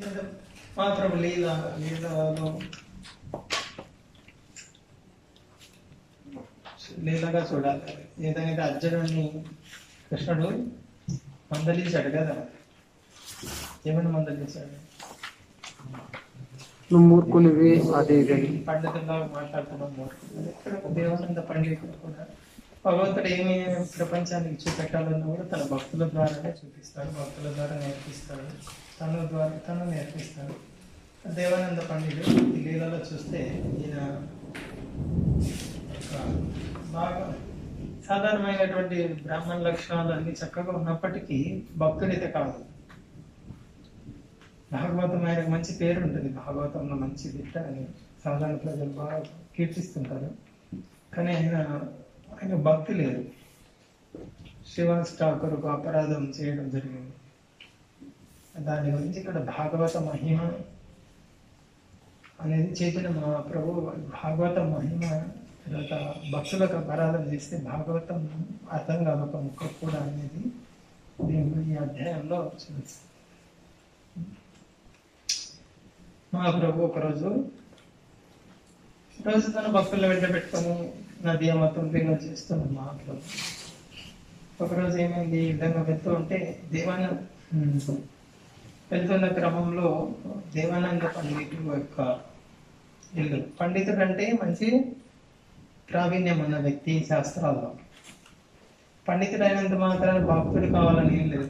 మాత్రం లీల లీలలో లీలగా చూడాలి ఏదైతే అర్జునుడిని కృష్ణుడు మందలించాడు కదా ఏమని మందలించాడు నువ్వు మూర్ఖునివి అది ఇది అని. పండితుల్లాగా మాట్లాడుతున్నాం మూర్ఖుడు. ఇక్కడ దేవానంద పండితుడు కూడా భగవంతుడు ఏమి ప్రపంచానికి చూపెట్టాలన్నా కూడా తన భక్తుల ద్వారానే చూపిస్తాడు భక్తుల ద్వారా నేర్పిస్తాడు తన ద్వారా తను నేర్పిస్తాడు దేవానంద పండితుడు ఈ లీలలో చూస్తే ఈయన ఒక బాగా సాధారణమైనటువంటి బ్రాహ్మణ లక్షణాలు అన్ని చక్కగా ఉన్నప్పటికీ భక్తుడైతే కాదు భాగవతం ఆయనకు మంచి పేరు ఉంటుంది భాగవతంలో మంచి దిట్ట అని సాధారణ ప్రజలు బాగా కీర్తిస్తుంటారు కానీ ఆయన ఆయన భక్తి లేదు శ్రీవాస్ ఠాకూర్కు అపరాధం చేయడం జరిగింది దాని గురించి ఇక్కడ భాగవత మహిమ అనేది చైతన్య మహాప్రభు భాగవత మహిమ తర్వాత భక్తులకు అపరాధం చేస్తే భాగవతం అర్థం కాదు ఒక ముక్క కూడా అనేది దీని ఈ అధ్యాయంలో చూపిస్తుంది మహాప్రభు ఒకరోజు రోజు తన భక్తులను వెంట పెట్టుకొని నది అమ్మతం దిగం చేస్తున్నాడు మహాప్రభు ఒకరోజు ఏమైంది ఈ విధంగా వెళ్తూ ఉంటే దేవాన ఉమ్, వెళ్తున్న క్రమంలో దేవానంద పండితుడు యొక్క ఇల్లు పండితుడు అంటే మంచి ప్రావీణ్యం ఉన్న వ్యక్తి శాస్త్రాల్లో పండితుడు అయినంత మాత్రాన భక్తుడు కావాలని ఏం లేదు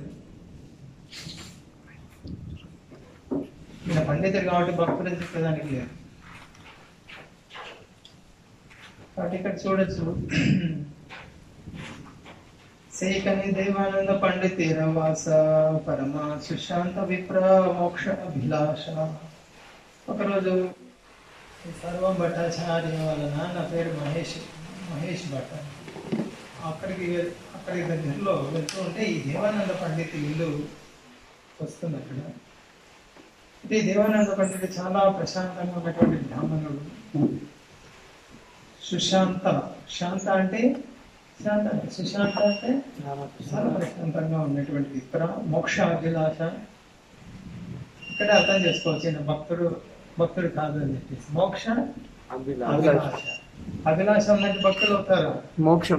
ఈయన పండితుడు కాబట్టి భక్తుడు అని చెప్పేదానికి లేదు కాబట్టి ఇక్కడ చూడొచ్చు సేకని దేవానంద పండితేర వాస పరమ సుశాంత విప్ర మోక్ష అభిలాష ఒకరోజు ఈ సర్వం భట్టాచార్య వాళ్ళ నాన్న పేరు మహేష్ మహేష్ భట్ట అక్కడికి వెల్- అక్కడి దగ్గరలో వెళ్తూ ఉంటే ఈ దేవానంద పండిత్ ఇల్లు వస్తుంది అక్కడ అయితే ఈ దేవానంద పండితుడు చాలా ప్రశాంతంగా ఉన్నటువంటి బ్రాహ్మణుడు సుశాంత శాంత అంటే శాంత అంటే సుశాంత అంటే చాలా ప్రశాంతంగా ఉన్నటువంటి విప్ర మోక్ష అభిలాష ఇక్కడ అర్థం చేసుకోవచ్చు ఈయన భక్తుడు భక్తుడు కాదు అని చెప్పేసి మోక్ష అభిలాష అభిలాష ఉన్నట్టు భక్తులు అవుతారు మోక్షం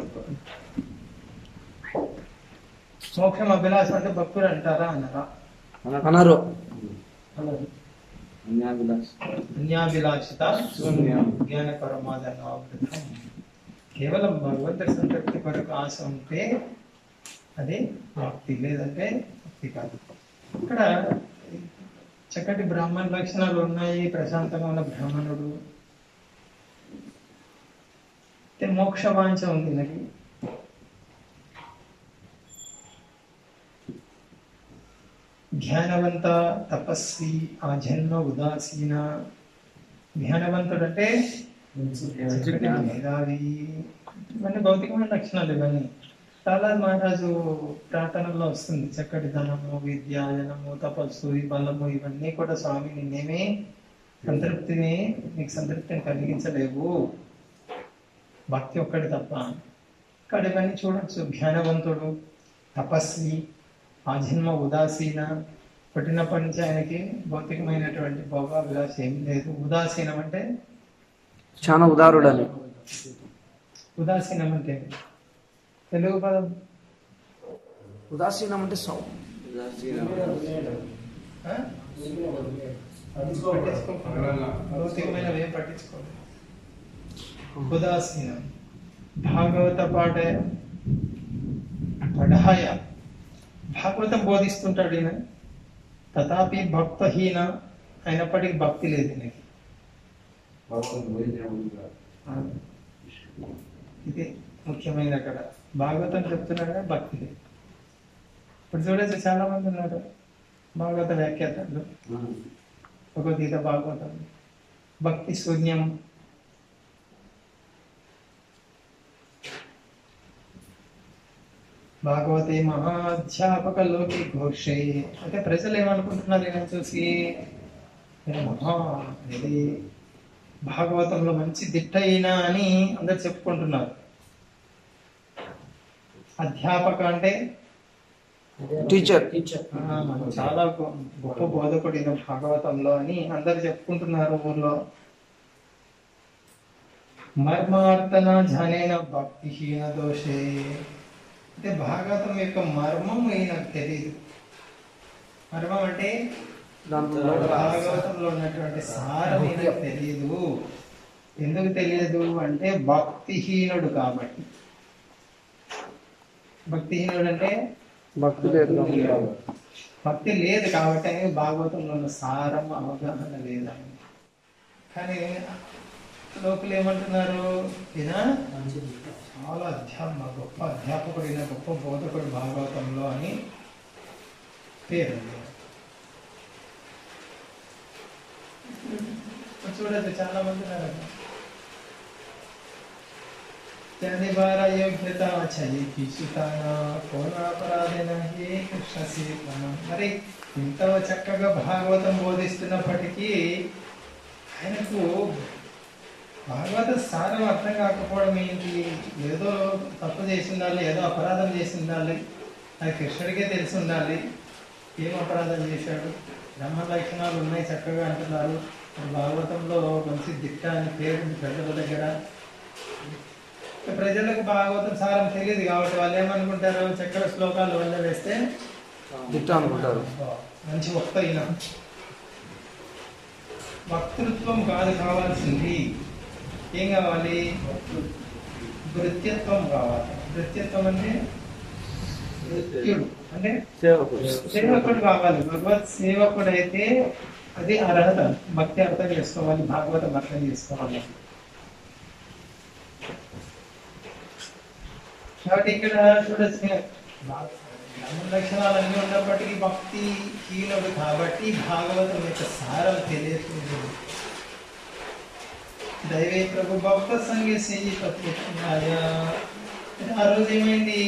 మోక్షం అభిలాష అంటే భక్తుడు అంటారా అన్నారా అనరు అన్నారు. అన్యాభిలాష్ అన్యాభిలాషిత జ్ఞాన పరమాదనావృతం కేవలం భగవంతుడి సంతృప్తి కొరకు ఆశ ఉంటే అది భక్తి లేదంటే భక్తి కాదు ఇక్కడ చక్కటి బ్రాహ్మణ లక్షణాలు ఉన్నాయి ప్రశాంతంగా ఉన్న బ్రాహ్మణుడు అయితే మోక్ష వాంఛ ఉంది నాకు ధ్యానవంత తపస్వి ఆ జన్మ ఉదాసీన ధ్యానవంతుడు అంటే చక్కటి మేధావి ఇవన్నీ భౌతికమైన లక్షణాలు ఇవన్నీ చాలా మహారాజు ప్రార్థనలో వస్తుంది చక్కటి ధనము విద్య జనము తపస్సు ఈ బలము ఇవన్నీ కూడా స్వామి నిన్నేమి సంతృప్తిని నీకు సంతృప్తిని కలిగించలేవు భక్తి ఒక్కటి తప్ప ఇక్కడ ఇవన్నీ చూడొచ్చు జ్ఞానవంతుడు తపస్వి ఆ జన్మ ఉదాసీన పుట్టినప్పటి నుంచి ఆయనకి భౌతికమైనటువంటి భోగాభిలాష ఏం లేదు ఉదాసీనం అంటే చాలా ఉదారుడని ఉదాసీనం అంటే తెలుగు పదం ఉదాసీనం అంటే సౌ ఆ? పట్టించుకోకుండా. భౌతికమైనవి ఏం పట్టించుకోలేదు ఉదాసీనం భాగవత పాఠ పఢాయ భాగవతం బోధిస్తుంటాడు ఈయన తథాపి భక్తహీన అయినప్పటికీ భక్తి లేదు ఈయనకి ఇది ముఖ్యమైనది అక్కడ భాగవతం చెప్తున్నాడు కానీ భక్తి లేదు ఇప్పుడు చూడొచ్చు చాలా మంది ఉన్నారు భాగవత వ్యాఖ్యాతలు భగవద్గీత భాగవతం భక్తి శూన్యం భాగవతే మహాధ్యాపక లోకి ఘోషే అంటే ప్రజలు ఏమనుకుంటున్నారు ఈయన చూసి ఈయన మహా ఇది భాగవతంలో మంచి దిట్ట అయినా అని అందరు చెప్పుకుంటున్నారు అధ్యాపక అంటే టీచర్ ఆ, చాలా గొ- గొప్ప బోధకుడు ఈయన భాగవతంలో అని అందరు చెప్పుకుంటున్నారు ఊర్లో మర్మార్థన జనేన భక్తిహీన దోషే అంటే భాగవతం యొక్క మర్మం ఈయనకు తెలియదు మర్మం అంటే దాంట్లో భాగవతంలో ఉన్నటువంటి సారం ఈయనకు తెలియదు ఎందుకు తెలియదు అంటే భక్తిహీనుడు కాబట్టి భక్తిహీనుడు అంటే భక్తి లేదు భక్తి లేదు కాబట్టి ఆయనకి భాగవతంలో ఉన్న సారం అవగాహన లేదు ఆయనకి. కానీ లోకలు ఏమంటున్నారు ఈయన చాలా అధ్యాత్మ గొప్ప అధ్యాపకుడు ఈయన గొప్ప బోధకుడు భాగవతంలో అని పేరు ఉంది. చూడదు చాలా మంది ఉన్నారు అక్కడ. त्याने बारा योग्यता చలి కీచుతాన కోనాపరాధన హే కృష్ణ సీతన మరి ఇంత చక్కగా భాగవతం బోధిస్తున్నప్పటికీ ఆయనకు భాగవత సారం అర్థం కాకపోవడం ఏంటి ఏదో తప్పు చేసి ఉండాలి ఏదో అపరాధం చేసి ఉండాలి అది కృష్ణుడికే తెలిసి ఉండాలి ఏం అపరాధం చేశాడు బ్రహ్మ లక్షణాలు ఉన్నాయి చక్కగా అంటున్నారు మరి భాగవతంలో మంచి దిట్ట అని పేరు ఉంది ప్రజల దగ్గర ప్రజలకు భాగవతం సారం తెలియదు కాబట్టి వాళ్ళు ఏమనుకుంటారు చక్కెర శ్లోకాలు వల్ల వేస్తే దిట్ట అనుకుంటారు మంచి వక్త అయినా వక్తృత్వం కాదు కావాల్సింది ఏం కావాలి వృత్యత్వం కావాలి వృత్యత్వం అంటే వృత్యుడు అంటే సేవకుడు సేవకుడు కావాలి భగవత్ సేవకుడు అయితే అది అర్హత భక్తి అర్థం చేసుకోవాలి భాగవతం అర్థం చేసుకోవాలి కాబట్టి ఇక్కడ చూడొచ్చు బ్రహ్మ లక్షణాలు అన్నీ ఉన్నప్పటికీ భక్తి హీనుడు కాబట్టి భాగవతం యొక్క సారం తెలియదు దైవే ప్రభు భక్త సంగీ సెయ్యి పత్రికాయ ఆ రోజు ఏమైంది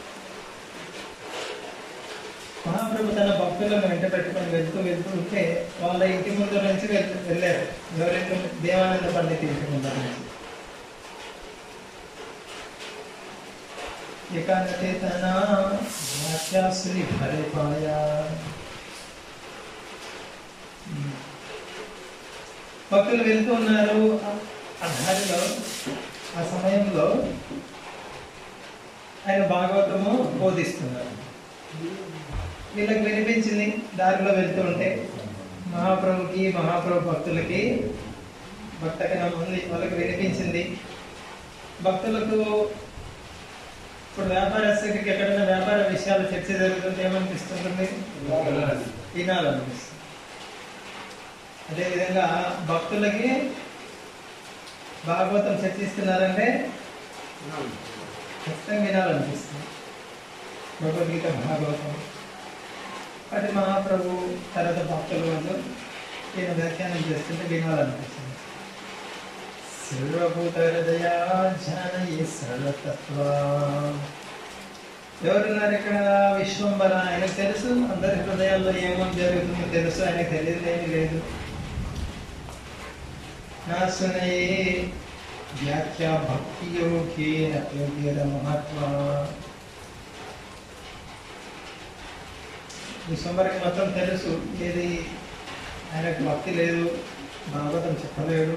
మహాప్రభు తన భక్తులను వెంట పెట్టుకొని వెళ్తూ వెళ్తూ ఉంటే వాళ్ళ ఇంటి ముందు నుంచి వెళ్తూ వెళ్ళారు ఎవరైతే దేవానంద పండిత్ ఇంటి ముందర నుంచి एकांते तना व्याख्याश्री भरे पाया భక్తులు వెళ్తూ ఉన్నారు ఆ దారిలో ఆ సమయంలో ఆయన భాగవతము బోధిస్తున్నారు వీళ్ళకి వినిపించింది దారిలో వెళ్తూ ఉంటే మహాప్రభుకి మహాప్రభు భక్తులకి భక్తకనం ఉంది వాళ్ళకి వినిపించింది భక్తులకు ఇప్పుడు వ్యాపారస్తుడికి ఎక్కడైనా వ్యాపార విషయాలు చర్చ జరుగుతుంటే ఏమనిపిస్తుంటుంది వినాలనిపిస్తుంది అదేవిధంగా భక్తులకి భాగవతం చర్చిస్తున్నారంటే ఖచ్చితంగా వినాలనిపిస్తుంది భగవద్గీత భాగవతం అది మహాప్రభు తర్వాత భక్తుల వాళ్ళు ఈయన వ్యాఖ్యానం చేస్తుంటే వినాలనిపిస్తుంది సర్వభూత హృదయా జానయే సర్వతత్వ ఎవరున్నారు ఇక్కడ విశ్వంబర ఆయనకు తెలుసు అందరి హృదయాల్లో ఏమేమి జరుగుతుందో తెలుసు ఆయనకు తెలియదు ఏమీ లేదు నా సునయే వ్యాఖ్య భక్తి యోగి యోగ్యత మహాత్మ విశ్వంబరకి మొత్తం తెలుసు ఏది ఆయనకు భక్తి లేదు భాగవతం చెప్పలేడు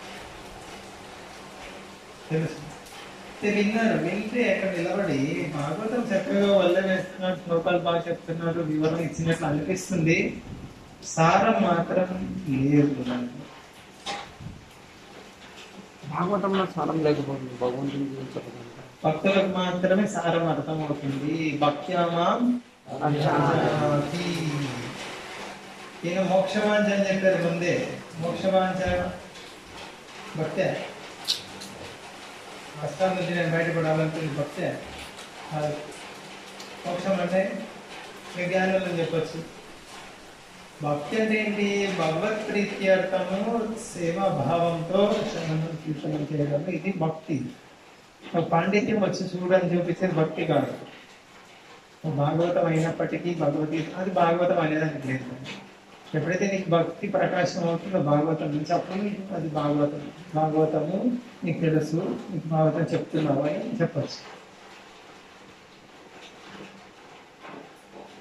తెలుసు అయితే విన్నారు వింటే అక్కడ నిలబడి భాగవతం చక్కగా వల్ల వేస్తున్నారు శ్లోకాలు బాగా చెప్తున్నారు వివరణ ఇచ్చినట్లు అనిపిస్తుంది సారం మాత్రం లేదు దాంట్లో. భాగవతంలో సారం లేకపోతుంది భగవంతుని గురించి చెప్పడానికి భక్తులకు మాత్రమే సారం అర్థమవుతుంది భక్త్యామాం అజానాతి. ఈయన మోక్షవాంఛ అని చెప్పారు ముందే మోక్షవాంఛ భక్తే కష్టాల నుంచి నేను బయటపడాలంటుంది భక్తే కాదు. మోక్షం అంటే మీ జ్ఞానులు అని చెప్పొచ్చు భక్తి అంటే ఏంటి భగవత్ ప్రీత్యర్థము సేవా భావంతో శ్రవణం కీర్తనం చేయడం ఇది భక్తి ఒక పాండిత్యం వచ్చి చూడని చూపించేది భక్తి కాదు ఒక భాగవతం అయినప్పటికీ భగవద్గీత అది భాగవతం అనేదానికి లేదు ఎప్పుడైతే నీకు భక్తి ప్రకాశం అవుతుందో భాగవతం నుంచి అప్పుడు నీకు అది భాగవతం భాగవతము నీకు తెలుసు నీకు భాగవతం చెప్తున్నావు అని చెప్పచ్చు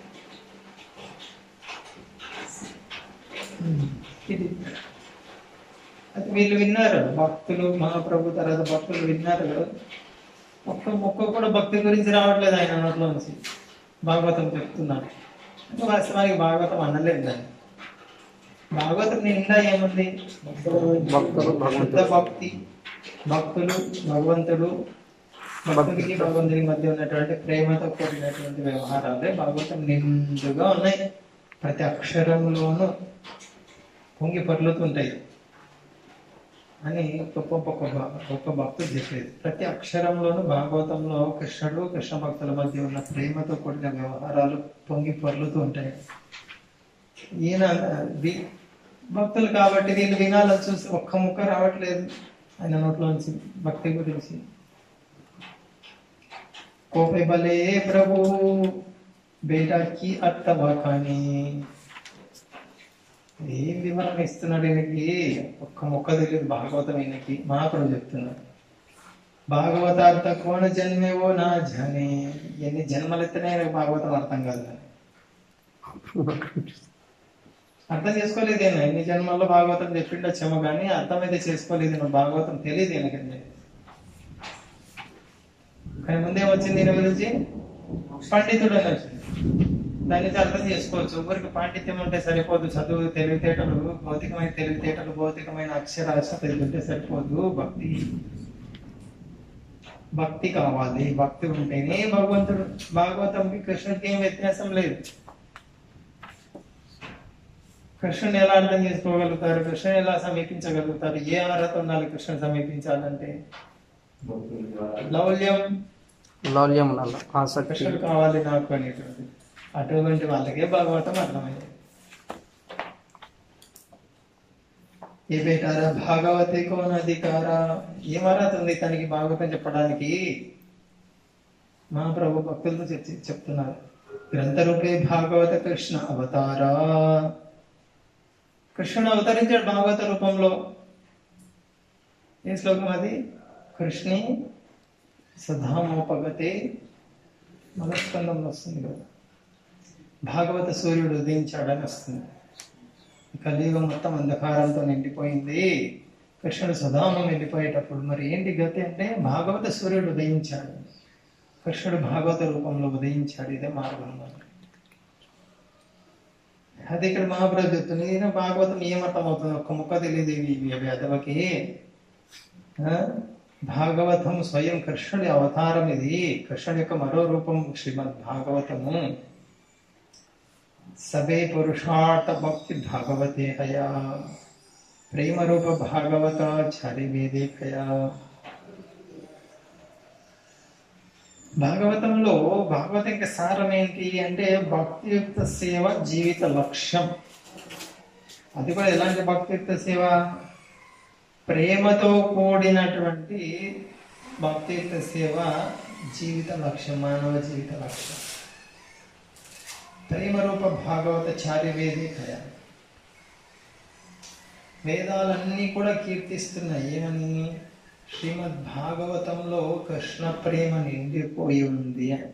ఇది అది వీళ్ళు విన్నారు భక్తులు మహాప్రభు తర్వాత భక్తులు విన్నారు కదా ఒక్క మొక్క కూడా భక్తి గురించి రావట్లేదు ఆయన నోట్లో నుంచి భాగవతం చెప్తున్నారు అంటే వాస్తవానికి భాగవతం అనలేదు దాన్ని భాగవతం నిండా ఏముంది భక్తులు శుద్ధ భగవంతుడు భక్తి భక్తులు భగవంతుడు భక్తుడికి భగవంతుడి మధ్య ఉన్నటువంటి ప్రేమతో కూడినటువంటి వ్యవహారాలే భాగవతం నిండుగా ఉన్నాయి ప్రతి అక్షరంలోనూ పొంగి పొర్లుతుంటాయి అని గొప్ప గొప్ప గొప్ప భక్తులు చెప్పేది ప్రతి అక్షరంలోనూ భాగవతంలో కృష్ణుడు కృష్ణ భక్తుల మధ్య ఉన్న ప్రేమతో కూడిన వ్యవహారాలు పొంగి పొర్లుతూ ఉంటాయి ఈయన వీ- భక్తులు కాబట్టి వీళ్ళు వినాలని చూసి ఒక్క ముక్క రావట్లేదు ఆయన నోట్లోంచి భక్తి గురించి కోపే బలే ప్రభు బేటాకి అత్తవా కానీ ఏం వివరణ ఇస్తున్నాడు ఈయనకి ఒక్క మొక్క తెలియదు భాగవతం ఈయనకి మహాప్రభు చెప్తున్నాడు భాగవతార్థ కోణ జన్మేవో నా జనే ఎన్ని జన్మలెత్తనే ఆయనకు భాగవతం అర్థం కాదు అర్థం చేసుకోలేదు ఈయన ఎన్ని జన్మల్లో భాగవతం చెప్పిండొచ్చేమో కానీ అర్థమైతే చేసుకోలేదు ఈయన భాగవతం తెలియదు ఈయనకండి కానీ ముందే వచ్చింది ఈయన గురించి పండితుడు అని వచ్చింది దాని నుంచి అర్థం చేసుకోవచ్చు ఊరికి పాండిత్యం ఉంటే సరిపోదు చదువు తెలివితేటలు భౌతికమైన తెలివితేటలు భౌతికమైన అక్షరాస్యత ఇది ఉంటే సరిపోదు భక్తి భక్తి కావాలి భక్తి ఉంటేనే భగవంతుడు భాగవతంకి కృష్ణుడికి ఏం వ్యత్యాసం లేదు కృష్ణుని ఎలా అర్థం చేసుకోగలుగుతారు కృష్ణుని ఎలా సమీపించగలుగుతారు ఏ అర్హత ఉండాలి కృష్ణుని సమీపించాలంటే లౌల్యం లౌల్యం ఉండాలి ఆసక్తి కృష్ణుడు కావాలి నాకు అనేటువంటి అటువంటి వాళ్ళకే భాగవతం అర్థమైంది ఏ బేటారా భాగవతే కోన అధికార ఏం అర్హత ఉంది తనకి భాగవతం చెప్పడానికి మహాప్రభు భక్తులతో చర్చి చెప్తున్నారు గ్రంథరూపే భాగవత కృష్ణ అవతారా కృష్ణుడు అవతరించాడు భాగవత రూపంలో ఏ శ్లోకం అది కృష్ణి సదామోపగతే మనస్కందంలో వస్తుంది కదా భాగవత సూర్యుడు ఉదయించాడని వస్తుంది ఈ కలియుగం మొత్తం అంధకారంతో నిండిపోయింది కృష్ణుడు సదామం వెళ్ళిపోయేటప్పుడు మరి ఏంటి గతి అంటే భాగవత సూర్యుడు ఉదయించాడు కృష్ణుడు భాగవత రూపంలో ఉదయించాడు ఇదే మార్గం అన్నమాట. అది ఇక్కడ మహాప్రభు చెప్తుంది ఈయన భాగవతం ఏమర్థం అవుతుంది ఒక్క ముక్క తెలియదు ఇవి ఇవి అదవకి ఆ? భాగవతం స్వయం కృష్ణుడి అవతారం ఇది కృష్ణుడి యొక్క మరో రూపం శ్రీమద్ భాగవతము సబే పురుషార్థ భక్తి భాగవతే హయా ప్రేమ రూప భాగవత చారి వేదే హయా భాగవతంలో భాగవతం యొక్క సారం ఏంటి అంటే భక్తియుక్త సేవ జీవిత లక్ష్యం అది కూడా ఎలాంటి భక్తియుక్త సేవ ప్రేమతో కూడినటువంటి భక్తియుక్త సేవ జీవిత లక్ష్యం మానవ జీవిత లక్ష్యం ప్రేమ రూప భాగవత చార్యవేది కయ వేదాలన్నీ కూడా కీర్తిస్తున్నాయి ఏమని శ్రీమద్ భాగవతంలో కృష్ణ ప్రేమ నిండిపోయి ఉంది అని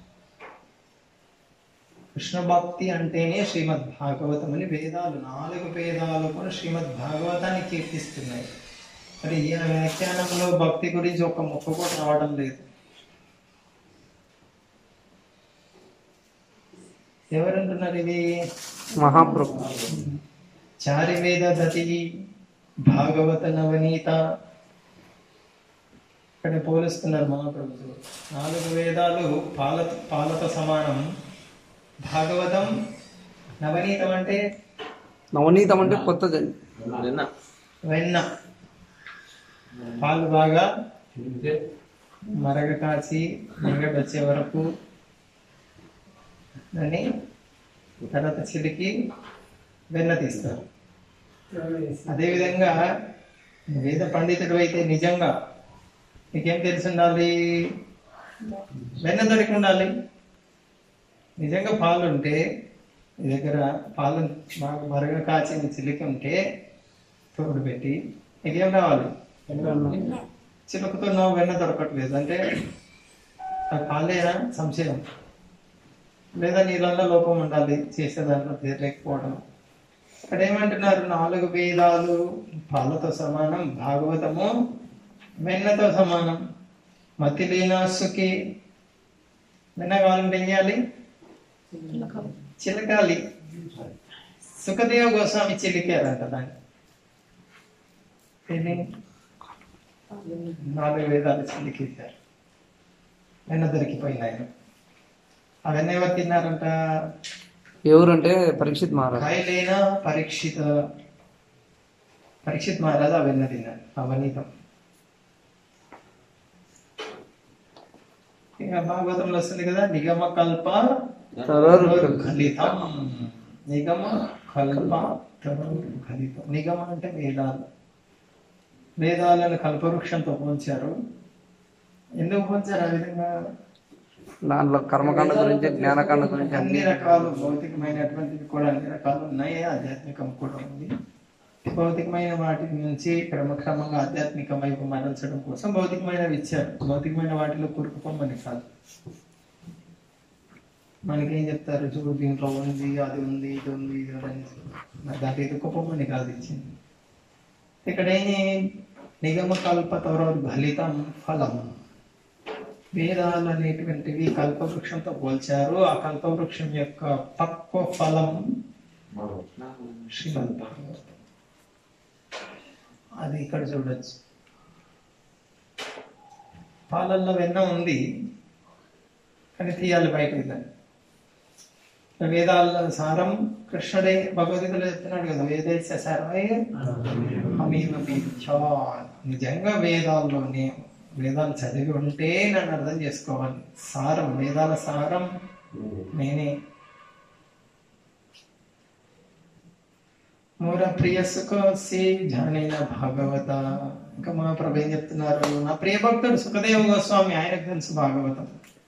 కృష్ణ భక్తి అంటేనే శ్రీమద్ భాగవతం అని వేదాలు నాలుగు వేదాలు కూడా శ్రీమద్ భాగవతాన్ని కీర్తిస్తున్నాయి మరి ఈయన వ్యాఖ్యానంలో భక్తి గురించి ఒక ముక్క కూడా రావడం లేదు ఎవరంటున్నారు ఇది మహాప్రభు చారి వేద దతి భాగవత నవనీత ఇక్కడ పోలుస్తున్నారు మహాప్రభు నాలుగు వేదాలు పాల పాలతో సమానం భాగవతం నవనీతం అంటే నవనీతం అంటే కొత్త జన్ వెన్న పాలు బాగా మరగ కాచి మరగడ వచ్చే వరకు దాన్ని తర్వాత చిలికి వెన్న తీస్తారు అదేవిధంగా వేద పండితుడు అయితే నిజంగా నీకేం తెలిసి ఉండాలి వెన్న దొరికి ఉండాలి నిజంగా పాలు ఉంటే నీ దగ్గర పాలు బాగా మరగా కాచిన చిలికి ఉంటే తోడు పెట్టి నీకేం కావాలి చిలుకతో నువ్వు వెన్న దొరకట్లేదు అంటే ఆ పాలేనా సంశయం లేదా నీళ్ళల్లో లోపం ఉండాలి చేసే దాంట్లో లేకపోవడం ఇక్కడ ఏమంటున్నారు నాలుగు వేదాలు పాలతో సమానం భాగవతము వెన్నతో సమానం మతి లేనాసుకి వెన్న కావాలంటే ఏం చేయాలి చిలకాలి సుఖదేవ గోస్వామి చిలికారంట దాన్ని దీన్ని నాలుగు వేదాలు చిలికేశారు వెన్న దొరికిపోయింది ఆయన అవన్నీ ఎవరు తిన్నారంట ఎవరంటే పరీక్షిత్ మహారాజ్ కాయలైన పరీక్షిత పరీక్షిత్ మహారాజు అవన్నీ తిన్నారు అవనీతం ఇక భాగవతంలో వస్తుంది కదా నిగమ కల్ప ఖలితం నిగమ కల్ప ఖలితం నిగమ అంటే వేదాలు వేదాలను కల్పవృక్షంతో పోల్చారు ఎందుకు పోల్చారు ఆ విధంగా దాంట్లో కర్మకాండ గురించి జ్ఞానకాండ గురించి అన్ని అన్ని రకాలు భౌతికమైనటువంటివి కూడా అన్ని రకాలు ఉన్నాయి ఆధ్యాత్మికం కూడా ఉంది భౌతికమైన వాటి నుంచి క్రమక్రమంగా ఆధ్యాత్మికం వైపు మరల్చడం కోసం భౌతికమైనవి ఇచ్చారు భౌతికమైన వాటిలో కూరుకుపోమని కాదు మనకేం చెప్తారు చూడు దీంట్లో ఉంది అది ఉంది ఇది ఉంది ఇది ఉంది అని. మరి దాంట్లో ఎదుర్కోపోమని కాదు ఇచ్చింది ఇక్కడ ఏం నిగమ కల్పతరో ఫలితం ఫలం వేదాలు అనేటువంటివి కల్పవృక్షంతో పోల్చారు ఆ కల్పవృక్షం యొక్క పక్వ ఫలం శ్రీమద్ భాగవతం అది ఇక్కడ చూడొచ్చు పాలల్లో వెన్న ఉంది కానీ తీయాలి బయటకు దాన్ని వేదాల సారం కృష్ణుడే భగవద్గీతలో చెప్తున్నాడు కదా వేదేశ సర్వే అమీవ బీజాన్. నిజంగా వేదాల్లోనే వేదాలు చదివి ఉంటే నన్ను అర్థం చేసుకోవాలి సారం వేదాల సారం నేనే మోర ప్రియ సుఖ సే జానైన భాగవత ఇంకా మా ప్రభు ఏం చెప్తున్నారు నా ప్రియ భక్తుడు సుఖదేవ గోస్వామి ఆయనకు తెలుసు భాగవతం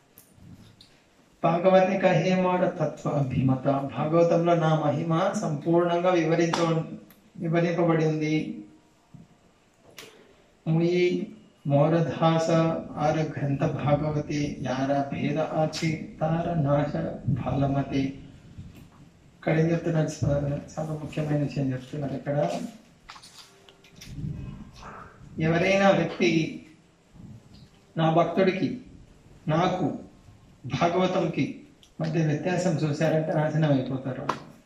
భాగవతి కహేమాడ తత్వ అభిమత భాగవతంలో నా మహిమ సంపూర్ణంగా వివరించ వివరింపబడి ఉంది ముయి మోరధాస ఆర గ్రంథ భాగవతి యార భేద ఆచి తార నాశ ఫలమతి ఇక్కడ ఏం చెప్తున్నారు చా- చాలా ముఖ్యమైన విషయం చెప్తున్నారు ఇక్కడ ఎవరైనా వ్యక్తి నా భక్తుడికి నాకు భాగవతంకి మధ్య వ్యత్యాసం చూశారంటే నాశనం అయిపోతారు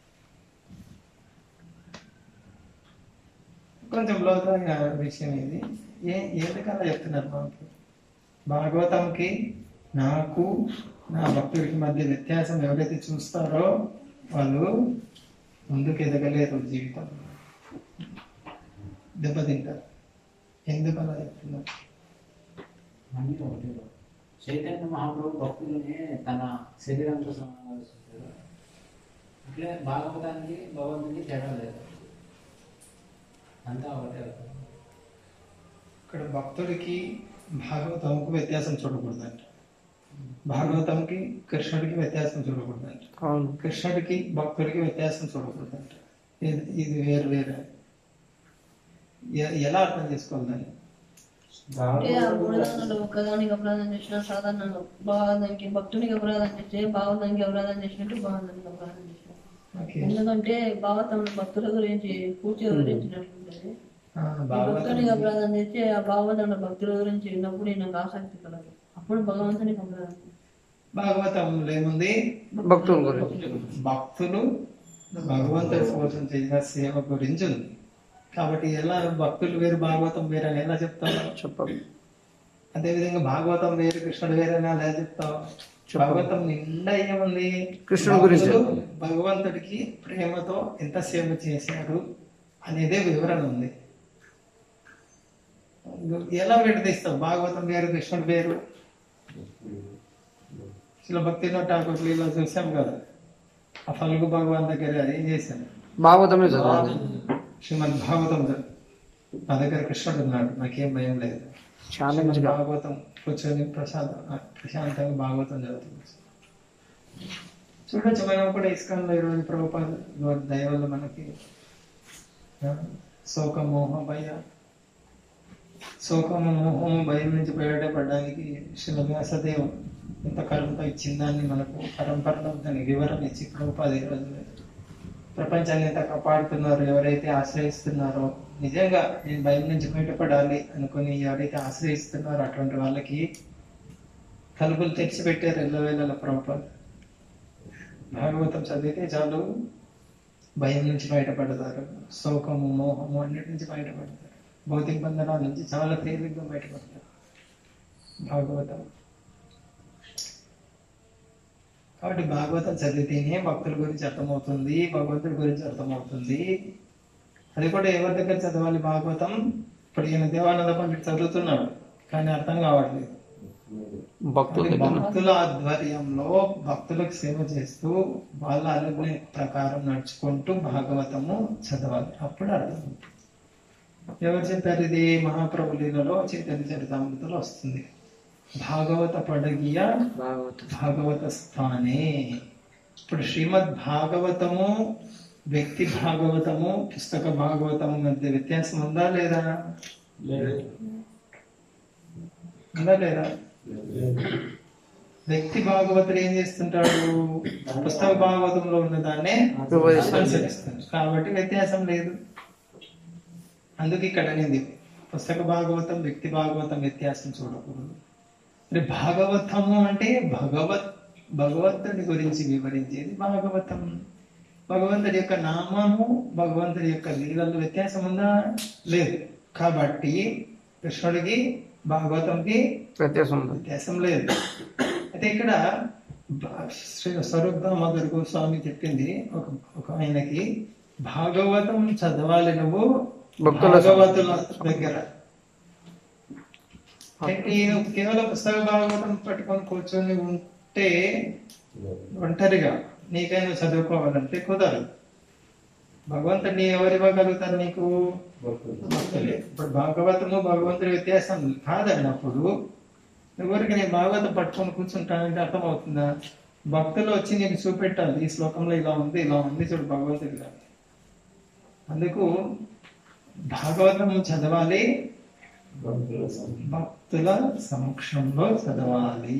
కొంచెం లోతైన విషయం ఇది ఏ ఎందుకలా చెప్తున్నారు మాకు భాగవతంకి నాకు నా భక్తుడికి మధ్య వ్యత్యాసం ఎవరైతే చూస్తారో వాళ్ళు ముందుకు ఎదగలేరు జీవితం దెబ్బతింటారు ఎందుకు అలా చెప్తున్నారు అన్నీ ఒకటే చైతన్య మహాప్రభు భక్తులని తన శరీరంతో సమావేశించారు అట్లే భాగవతానికి భగవంతునికి తేడా లేదు అంతా ఒకటే ఇక్కడ భక్తుడికి భాగవతంకు వ్యత్యాసం చూడకూడదంట భాగవతంకి కృష్ణుడికి వ్యత్యాసం చూడకూడదంట అవును కృష్ణుడికి భక్తుడికి వ్యత్యాసం చూడకూడదంట ఇది ఇది వేరు వేరే ఎ- ఎలా అర్థం చేసుకోవాలి దాన్ని అంటే ఆ మూడు దానాలు ఒక్కదానికి అపరాధం చేసిన సాధారణంగా భాగవతానికి భక్తునికి అపరాధం చేస్తే భాగవతానికి అపరాధం చేసినట్టు భాగవతానికి అపరాధం చేసినట్టు ఓకే ఎందుకంటే భాగవతం భక్తుల గురించి పూర్తి వివరించినట్లుంటది ఆ, భక్తునికి భాగవతం అపరాధం చేస్తే ఆ భాగవతంలో భక్తుల గురించి విన్నప్పుడు నాకు ఆసక్తి కలదు అప్పుడు భగవంతునికి అపరాధం భాగవతంలో ఏముంది భక్తుల గురించి భక్తులు భగవంతుడి కోసం చేసిన సేవ గురించి ఉంది కాబట్టి ఎలా భక్తులు వేరు భాగవతం వేరు అని ఎలా చెప్తావు చెప్పదు అదేవిధంగా భాగవతం వేరు కృష్ణుడు వేరు అని ఎలా చెప్తావు భాగవతం నిండా ఏముంది కృష్ణుడి గురించి. భక్తులు భగవంతుడికి ప్రేమతో ఎంత సేవ చేశారు అనేదే వివరణ ఉంది ఎలా విడదీస్తావు భాగవతం వేరు కృష్ణుడు వేరు శిల భక్తిలో ఠాకూర్ ఇలా చూసాం కదా ఆ ఫల్గు భగవాన్ దగ్గర ఏం చేశాను భాగవతమే చదవాలి శ్రీమద్ భాగవతం చదువు. నా దగ్గర కృష్ణుడు ఉన్నాడు నాకేం భయం లేదు ఛాలెంజ్ శ్రీమద్ గా భాగవతం కూర్చొని ప్రసాద్ ప్రశాంతంగా భాగవతం చదువుతుంది చూడొచ్చు మనం కూడా ఇస్కాన్లో ఈరోజు ప్రభుపాద వారి దయ వల్ల మనకి ఆ, శోక మోహ భయ శోకము మోహము భయం నుంచి బయటపడడానికి శ్రీ వ్యాసదేవ్ ఎంత కరుణతో ఇచ్చిన దాన్ని మనకు పరంపరలో దాని వివరణ ఇచ్చి ప్రభుపాద ఈరోజు ప్రపంచాన్ని ఎంత కాపాడుతున్నారో ఎవరైతే ఆశ్రయిస్తున్నారో నిజంగా నేను భయం నుంచి బయటపడాలి అనుకుని ఎవరైతే ఆశ్రయిస్తున్నారో అటువంటి వాళ్ళకి తలుపులు తెరిచి పెట్టారు ఎల్లవేళల ప్రభుత్వం భాగవతం చదివితే చాలు భయం నుంచి బయటపడతారు శోకము మోహము అన్నిటి నుంచి బయటపడతారు భౌతిక బంధనాల నుంచి చాలా తేలిగ్గా బయటపడతారు భాగవతం కాబట్టి భాగవతం చదివితేనే భక్తుల గురించి అర్థమవుతుంది భగవంతుడి గురించి అర్థమవుతుంది అది కూడా ఎవరి దగ్గర చదవాలి భాగవతం ఇప్పుడు ఈయన దేవానంద పండిట్ చదువుతున్నాడు కానీ అర్థం కావట్లేదు భక్తులు అది భక్తుల ఆధ్వర్యంలో భక్తులకు సేవ చేస్తూ వాళ్ళ అనుగుణ ప్రకారం నడుచుకుంటూ భాగవతము చదవాలి అప్పుడు అర్థం ఎవరు చెప్పారు ఇది మహాప్రభు లీలలో చైతన్య చరితామృతలో వస్తుంది భాగవత పడగియ భాగవతం భాగవత స్థానే ఇప్పుడు శ్రీమద్ భాగవతము వ్యక్తి భాగవతము పుస్తక భాగవతము మధ్య వ్యత్యాసం ఉందా లేదా ఉందా లేదా వ్యక్తి భాగవతుడు ఏం చేస్తుంటాడు పుస్తక భాగవతంలో ఉన్న దాన్నే అనుసరిస్తాడు కాబట్టి వ్యత్యాసం లేదు అందుకు ఇక్కడ అనేది పుస్తక భాగవతం వ్యక్తి భాగవతం వ్యత్యాసం చూడకూడదు మరి భాగవతము అంటే భగవత్ భగవంతుడి గురించి వివరించేది భాగవతం భగవంతుడి యొక్క నామము భగవంతుడి యొక్క లీలలు వ్యత్యాసం ఉందా లేదు కాబట్టి కృష్ణుడికి భాగవతంకి వ్యత్యాసం ఉంది వ్యత్యాసం లేదు అయితే ఇక్కడ భా- శ్రీ స్వరూప్ దామోదర్ గోస్వామి చెప్పింది ఒక ఒక ఆయనకి భాగవతం చదవాలి నువ్వు భక్తుల భాగవతుల దగ్గర అంటే నువ్వు కేవలం పుస్తక భాగవతం పట్టుకొని కూర్చొని ఉంటే ఒంటరిగా నీకైనా చదువుకోవాలంటే కుదరదు భగవంతుడిని ఎవరు ఇవ్వగలుగుతారు నీకు భక్తులే. ఇప్పుడు భాగవతము భగవంతుడి వ్యత్యాసం కాదన్నప్పుడు ఎవరికి నేను భాగవతం పట్టుకొని కూర్చుంటానంటే అర్థమవుతుందా భక్తులు వచ్చి నీకు చూపెట్టాలి ఈ శ్లోకంలో ఇలా ఉంది ఇలా ఉంది చూడు భగవంతుడి ఇలా అందుకు భాగవతం చదవాలి భక్తుల సమక్షంలో చదవాలి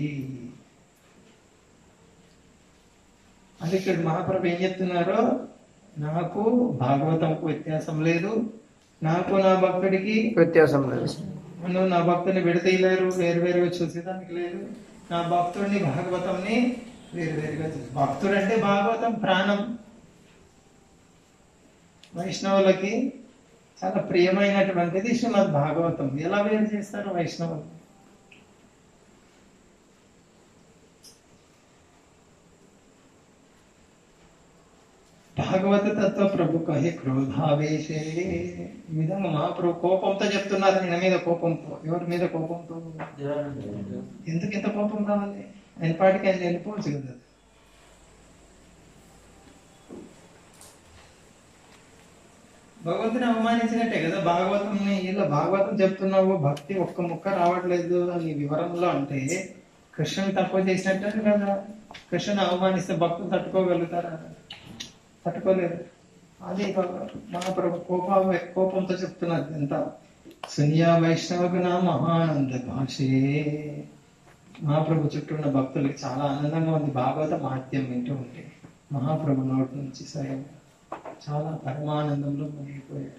అది ఇక్కడ మహాప్రభు ఏం చెప్తున్నారో నాకు భాగవతంకు వ్యత్యాసం లేదు నాకు నా భక్తుడికి వ్యత్యాసం లేదు నువ్వు నా భక్తుని విడతీయలేరు వేరు వేరుగా చూసేదానికి లేదు నా భక్తుడిని భాగవతంని వేరు వేరుగా చూసి భక్తుడు అంటే భాగవతం ప్రాణం వైష్ణవులకి చాలా ప్రియమైనటువంటిది శ్రీమద్ భాగవతం ఎలా వేరు చేస్తారు వైష్ణవులు భాగవత తత్వ ప్రభు కహి క్రోధావేశే ఈ విధంగా మహాప్రభు కోపంతో చెప్తున్నారు ఆయన మీద కోపంతో ఎవరి మీద కోపంతో ఎందుకు ఇంత కోపం కావాలి ఆయన పాటికి ఆయన వెళ్ళిపోవచ్చు కదా భగవంతుని అవమానించినట్టే కదా భాగవతంని ఇలా భాగవతం చెప్తున్నావు భక్తి ఒక్క ముక్క రావట్లేదు అని వివరంలో అంటే కృష్ణుని తక్కువ చేసినట్టే కదా కృష్ణుని అవమానిస్తే భక్తులు తట్టుకోగలుగుతారా తట్టుకోలేరు అది మహాప్రభు కోప కోపంతో చెప్తున్నారు ఎంత సునియా వైష్ణవగుణ మహానంద భాషే మహాప్రభు చుట్టూ ఉన్న భక్తులకి చాలా ఆనందంగా ఉంది భాగవత మహత్యం వింటూ ఉంటే మహాప్రభు నోటి నుంచి స్వయం చాలా పరమానందంలో మునిగిపోయాడు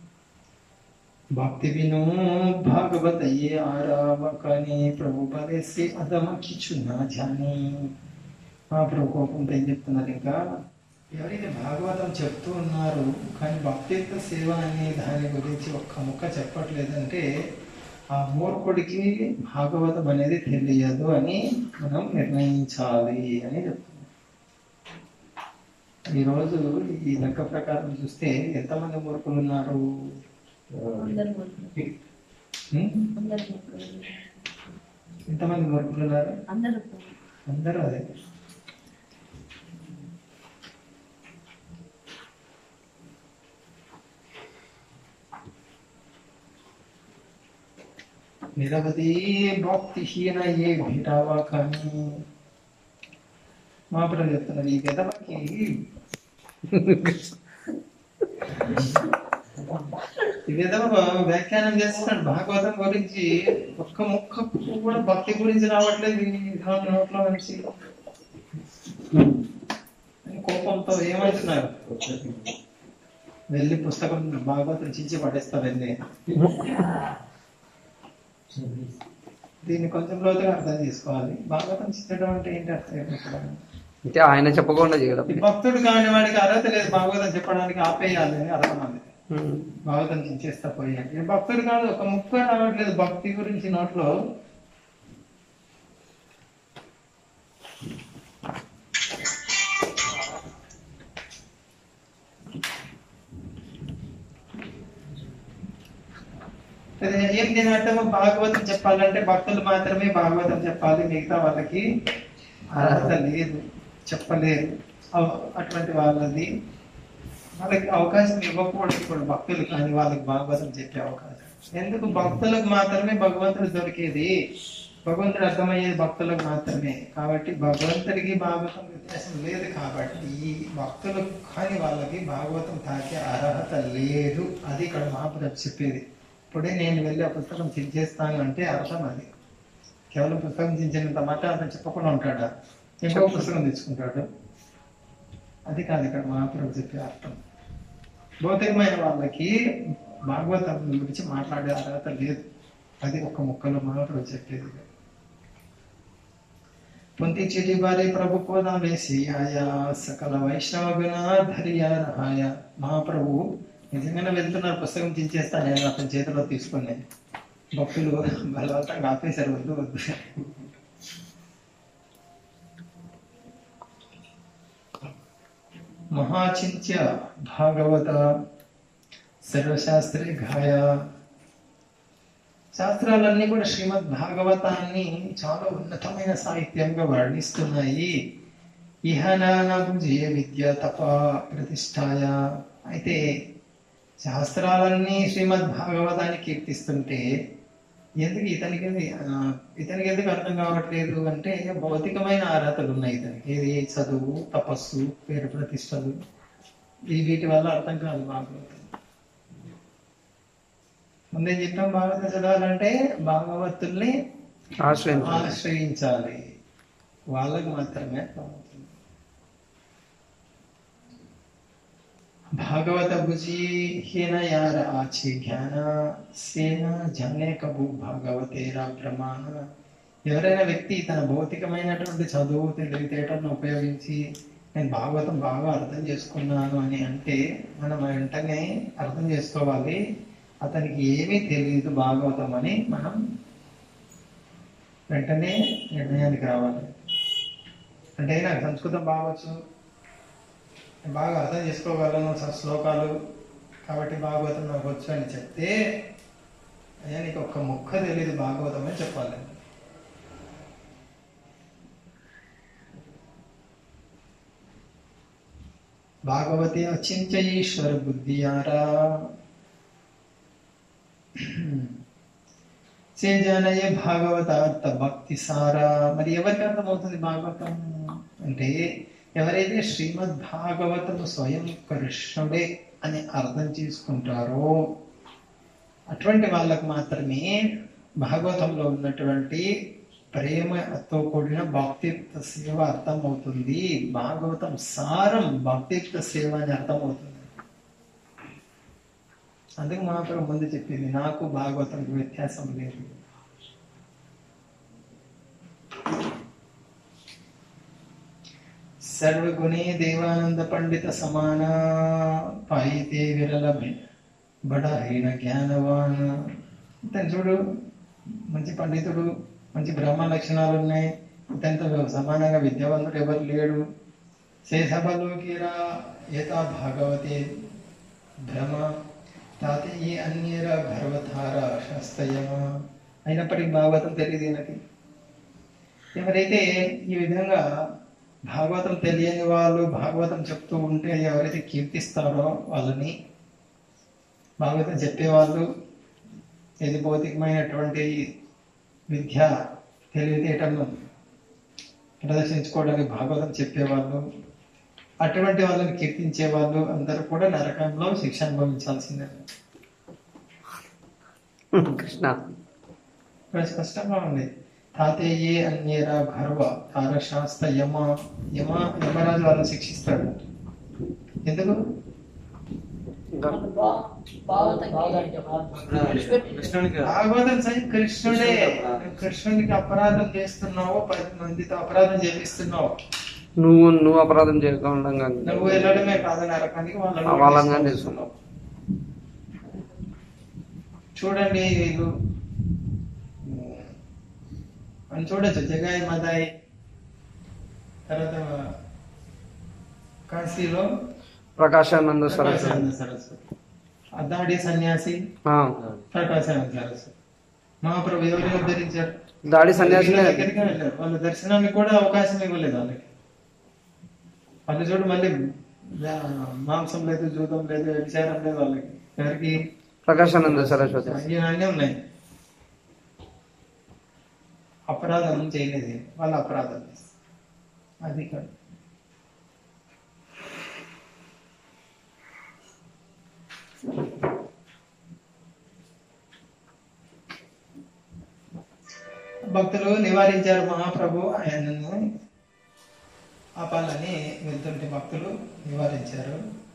భక్తి విను భాగవత ఏ ఆరావకని ప్రభు పదేసి అదమ కిచు నా జాని మహాప్రభు కోపంతో ఏం చెప్తున్నారు ఇంకా ఎవరైతే భాగవతం చెప్తూ ఉన్నారు కానీ భక్తిత్వ సేవ అనే దాని గురించి ఒక్క ముక్క చెప్పట్లేదంటే ఆ మూర్ఖుడికి భాగవతం అనేది తెలియదు అని మనం నిర్ణయించాలి అని చెప్తున్నాం ఈరోజు ఈ లెక్క ప్రకారం చూస్తే ఎంతమంది మూర్ఖులు ఉన్నారు అందరు మూర్ఖులు. హ్మ్? అందరు మూర్ఖులు. ఎంతమంది మూర్ఖులు ఉన్నారు అందరూ అందరూ అదే నిరవధి భక్తిహీన ఏ భేటావా కానీ మా ప్రభు చెప్తున్నారు ఈ విధవకి ఈ విధవ వ్యాఖ్యానం చేస్తున్నాడు భాగవతం గురించి ఒక్క ముక్క కూడా భక్తి గురించి రావట్లేదు ఈ విధవ నోట్లో నుంచి అని కోపంతో ఏమంటున్నారు వెళ్ళి పుస్తకం భాగవతం చించి పడేస్తా వెళ్ళి దీన్ని కొంచెం లోతుగా అర్థం చేసుకోవాలి భాగవతం చించడం అంటే ఏంటి అర్థం ఇక్కడ అంటే ఆయన చెప్పకుండా చేయడం ఈ భక్తుడు కాని వాడికి అర్హత లేదు భాగవతం చెప్పడానికి ఆపేయాలి అని అర్థం అది ఉమ్. భాగవతం చించేస్తా పోయాలి ఈ భక్తుడు కాదు ఒక ముక్క రావట్లేదు భక్తి గురించి నోట్లో అదే ఏం దీని అర్థం భాగవతం చెప్పాలంటే భక్తులు మాత్రమే భాగవతం చెప్పాలి మిగతా వాళ్ళకి అర్హత లేదు చెప్పలేదు అవ- అటువంటి వాళ్ళది వాళ్ళకి అవకాశం ఇవ్వకూడదు ఇప్పుడు భక్తులు కానీ వాళ్ళకి భాగవతం చెప్పే అవకాశం ఎందుకు భక్తులకు మాత్రమే భగవంతుడు దొరికేది భగవంతుడు అర్థమయ్యేది భక్తులకు మాత్రమే కాబట్టి భగవంతుడికి భాగవతం వ్యత్యాసం లేదు కాబట్టి ఈ భక్తులు కాని వాళ్ళకి భాగవతం తాకే అర్హత లేదు అది ఇక్కడ మహాప్రభు చెప్పేది ఇప్పుడే నేను వెళ్ళి ఆ పుస్తకం చించేస్తాను అంటే అర్థం అది కేవలం పుస్తకం చించినంత మాట అతను చెప్పకుండా ఉంటాడా ఇంకో పుస్తకం తెచ్చుకుంటాడు అది కాదు ఇక్కడ మహాప్రభు చెప్పే అర్థం భౌతికమైన వాళ్ళకి భాగవతం గురించి మాట్లాడే అర్హత లేదు అది ఒక ముక్కలో మహాప్రభు చెప్పేది పొంతి చిటి బారి ప్రభు కోదా వేసి ఆయా సకల వైష్ణవ గుణాధర్య రహాయ మహాప్రభు నిజంగానే వెళ్తున్నారు పుస్తకం చించేస్తా నేను అతని చేతిలో తీసుకుని భక్తులు బలవంతంగా ఆపేశారు వద్దు వద్దు మహాచింత్య భాగవత సర్వశాస్త్రే గాయ శాస్త్రాలన్నీ కూడా శ్రీమద్ భాగవతాన్ని చాలా ఉన్నతమైన సాహిత్యంగా వర్ణిస్తున్నాయి ఇహనానభుజే విద్య తప ప్రతిష్టాయ అయితే శాస్త్రాలన్నీ శ్రీమద్ భాగవతాన్ని కీర్తిస్తుంటే ఎందుకు ఇతనికి ఆ, ఇతనికి ఎందుకు అర్థం కావట్లేదు అంటే భౌతికమైన అర్హతలు ఉన్నాయి ఇతనికి ఇది చదువు తపస్సు పేరు ప్రతిష్టలు ఈ వీటి వల్ల అర్థం కాదు భాగవతం ముందే చెప్పాం భాగవతం చదవాలంటే భాగవతుల్ని ఆశ్రయించాలి ఆశ్రయించాలి వాళ్ళకు మాత్రమే అర్థమవుతుంది भागवत बुझी ही न यार आछी జ్ఞాన సేన జనే కబు భాగవతేరా ప్రమాణ ఎవరైనా వ్యక్తి తన భౌతికమైనటువంటి చదువు తెలివితేటలను ఉపయోగించి నేను భాగవతం బాగా అర్థం చేసుకున్నాను అని అంటే మనం వెంటనే అర్థం చేసుకోవాలి అతనికి ఏమీ తెలియదు భాగవతం అని మనం వెంటనే నిర్ణయానికి రావాలి అంటే నాకు సంస్కృతం బాగవచ్చు నేను బాగా అర్థం చేసుకోగలను స- శ్లోకాలు కాబట్టి భాగవతం నాకు వచ్చు అని చెప్తే అయ్యా నీకు ఒక్క ముక్క తెలియదు భాగవతం అని చెప్పాలి భాగవతి అచించ ఈశ్వర బుద్ధియారా చేజానయే భాగవతార్థ భక్తి సారా మరి ఎవరికి అర్థమవుతుంది భాగవతం అంటే ఎవరైతే శ్రీమద్ భాగవతము స్వయం కృష్ణుడే అని అర్థం చేసుకుంటారో అటువంటి వాళ్ళకు మాత్రమే భాగవతంలో ఉన్నటువంటి ప్రేమతో కూడిన భక్తియుక్త సేవ అర్థమవుతుంది భాగవతం సారం భక్తియుక్త సేవ అని అర్థమవుతుంది అందుకు మహాప్రభు ముందు చెప్పింది నాకు భాగవతం వ్యత్యాసం లేదు సర్వగుణే దేవానంద పండిత సమాన పాయితే విరల బడహీన జ్ఞానవాన్ ఇతను చూడు మంచి పండితుడు మంచి బ్రహ్మ లక్షణాలు ఉన్నాయి ఇతనితో సమానంగా విద్యావంతుడు ఎవరు లేడు శేషబలోకిరా ఏతా భాగవతే భ్రమ తాతే ఈ అన్యర గర్వధార శాస్త్రయమ అయినప్పటికీ భాగవతం తెలియదు ఈయనకి ఎవరైతే ఈ విధంగా భాగవతం తెలియని వాళ్ళు భాగవతం చెప్తూ ఉంటే ఎవరైతే కీర్తిస్తారో వాళ్ళని భాగవతం చెప్పేవాళ్ళు ఇది భౌతికమైనటువంటి విద్య తెలివితేటలను ప్రదర్శించుకోవడానికి భాగవతం చెప్పేవాళ్ళు అటువంటి వాళ్ళని కీర్తించే వాళ్ళు అందరూ కూడా నరకంలో శిక్ష అనుభవించాల్సిందే కృష్ణ ఇక్కడ స్పష్టంగా ఉంది తాతేయే అన్యేరా గర్వ తారశాస్త యమ యమ యమరాజు వాళ్ళని శిక్షిస్తాడు ఎందుకు వాళ్ళు బా- భాగవతానికి కృష్ణునికి భాగవతం సై కృష్ణుడే కృష్ణునికి అపరాధం చేస్తున్నావు పది మందితో అపరాధం చేపిస్తున్నావు నువ్వు నువ్వు అపరాధం చేయకుండా నువ్వు వెళ్ళడమే కాదు నరకానికి వాళ్ళని ఆ, వాళ్ళని కూడా చేస్తున్నావు. చూడండి వీళ్ళు అని చూడొచ్చు జగాయి మదాయి తర్వాత కాశీలో ప్రకాశానంద సరస్వతి ప్రకాశానంద సరస్వతి అద్దాడి సన్యాసి ఆ, ప్రకాశానంద సరస్వతి మహాప్రభు ఎవరిని ఉద్ధరించారు దాడి సన్యాసినే వీళ్ళ దగ్గరికి వెళ్ళారు వాళ్ళ దర్శనానికి కూడా అవకాశం ఇవ్వలేదు వాళ్ళకి వాళ్ళు చూడు మళ్ళీ ఆ, మాంసం లేదు జూదం లేదు వ్యభిచారం లేదు వాళ్ళకి ఎవరికి ప్రకాశానంద సరస్వతి అన్ని అన్నీ ఉన్నాయి అపరాధం చేయలేదు వాళ్ళ అపరాధం చేస్తారు. అది కాదు భక్తులు నివారించారు మహాప్రభు ఆయనను ఆపాలని వెళ్తుంటే భక్తులు నివారించారు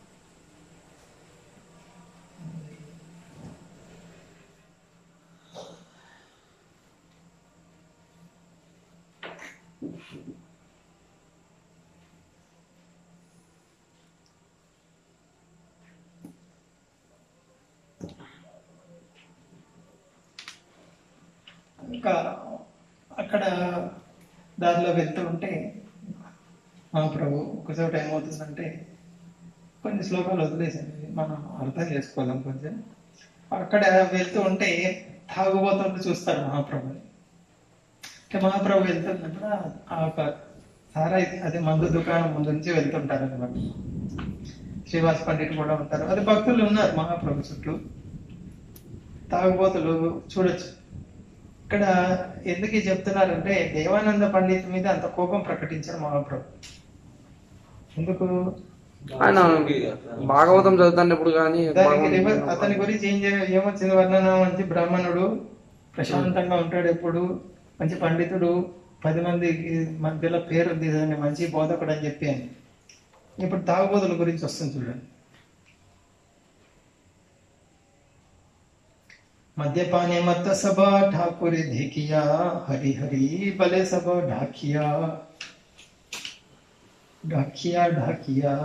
ఇంకా అక్కడ దారిలో వెళ్తూ ఉంటే మహాప్రభు ఒకచోట ఏమవుతుందంటే కొన్ని శ్లోకాలు వదిలేసింది మనం అర్థం చేసుకోదాం కొంచెం అక్కడ వెళ్తూ ఉంటే తాగుబోతుంటే చూస్తారు మహాప్రభుని అంటే మహాప్రభు వెళ్తున్నప్పుడు ఆ ఒక సారాయి అదే మందు దుకాణం ముందు నుంచి వెళ్తుంటారు అనమాట శ్రీవాస్ పండిట్ కూడా ఉంటారు అది భక్తులు ఉన్నారు మహాప్రభు చుట్టూ తాగుబోతులు చూడొచ్చు ఇక్కడ ఎందుకు ఇది చెప్తున్నారంటే దేవానంద పండిత్ మీద అంత కోపం ప్రకటించారు మహాప్రభు ఎందుకు ఆయన భాగవతం చదువుతున్నప్పుడు కానీ దానికి రివర్- అతని గురించి ఏం చే- ఏమొచ్చింది వర్ణన మంచి బ్రాహ్మణుడు ప్రశాంతంగా ఉంటాడు ఎప్పుడు మంచి పండితుడు పది మందికి మధ్యలో పేరు ఉంది ఇతన్ని మంచి బోధకుడు అని చెప్పి అని ఇప్పుడు తాగుబోతుల గురించి వస్తుంది చూడండి मद्यपाने मत सब ठाकुर धिकिया हरि हरि बले सब ढाकिया ढाकिया ढाकिया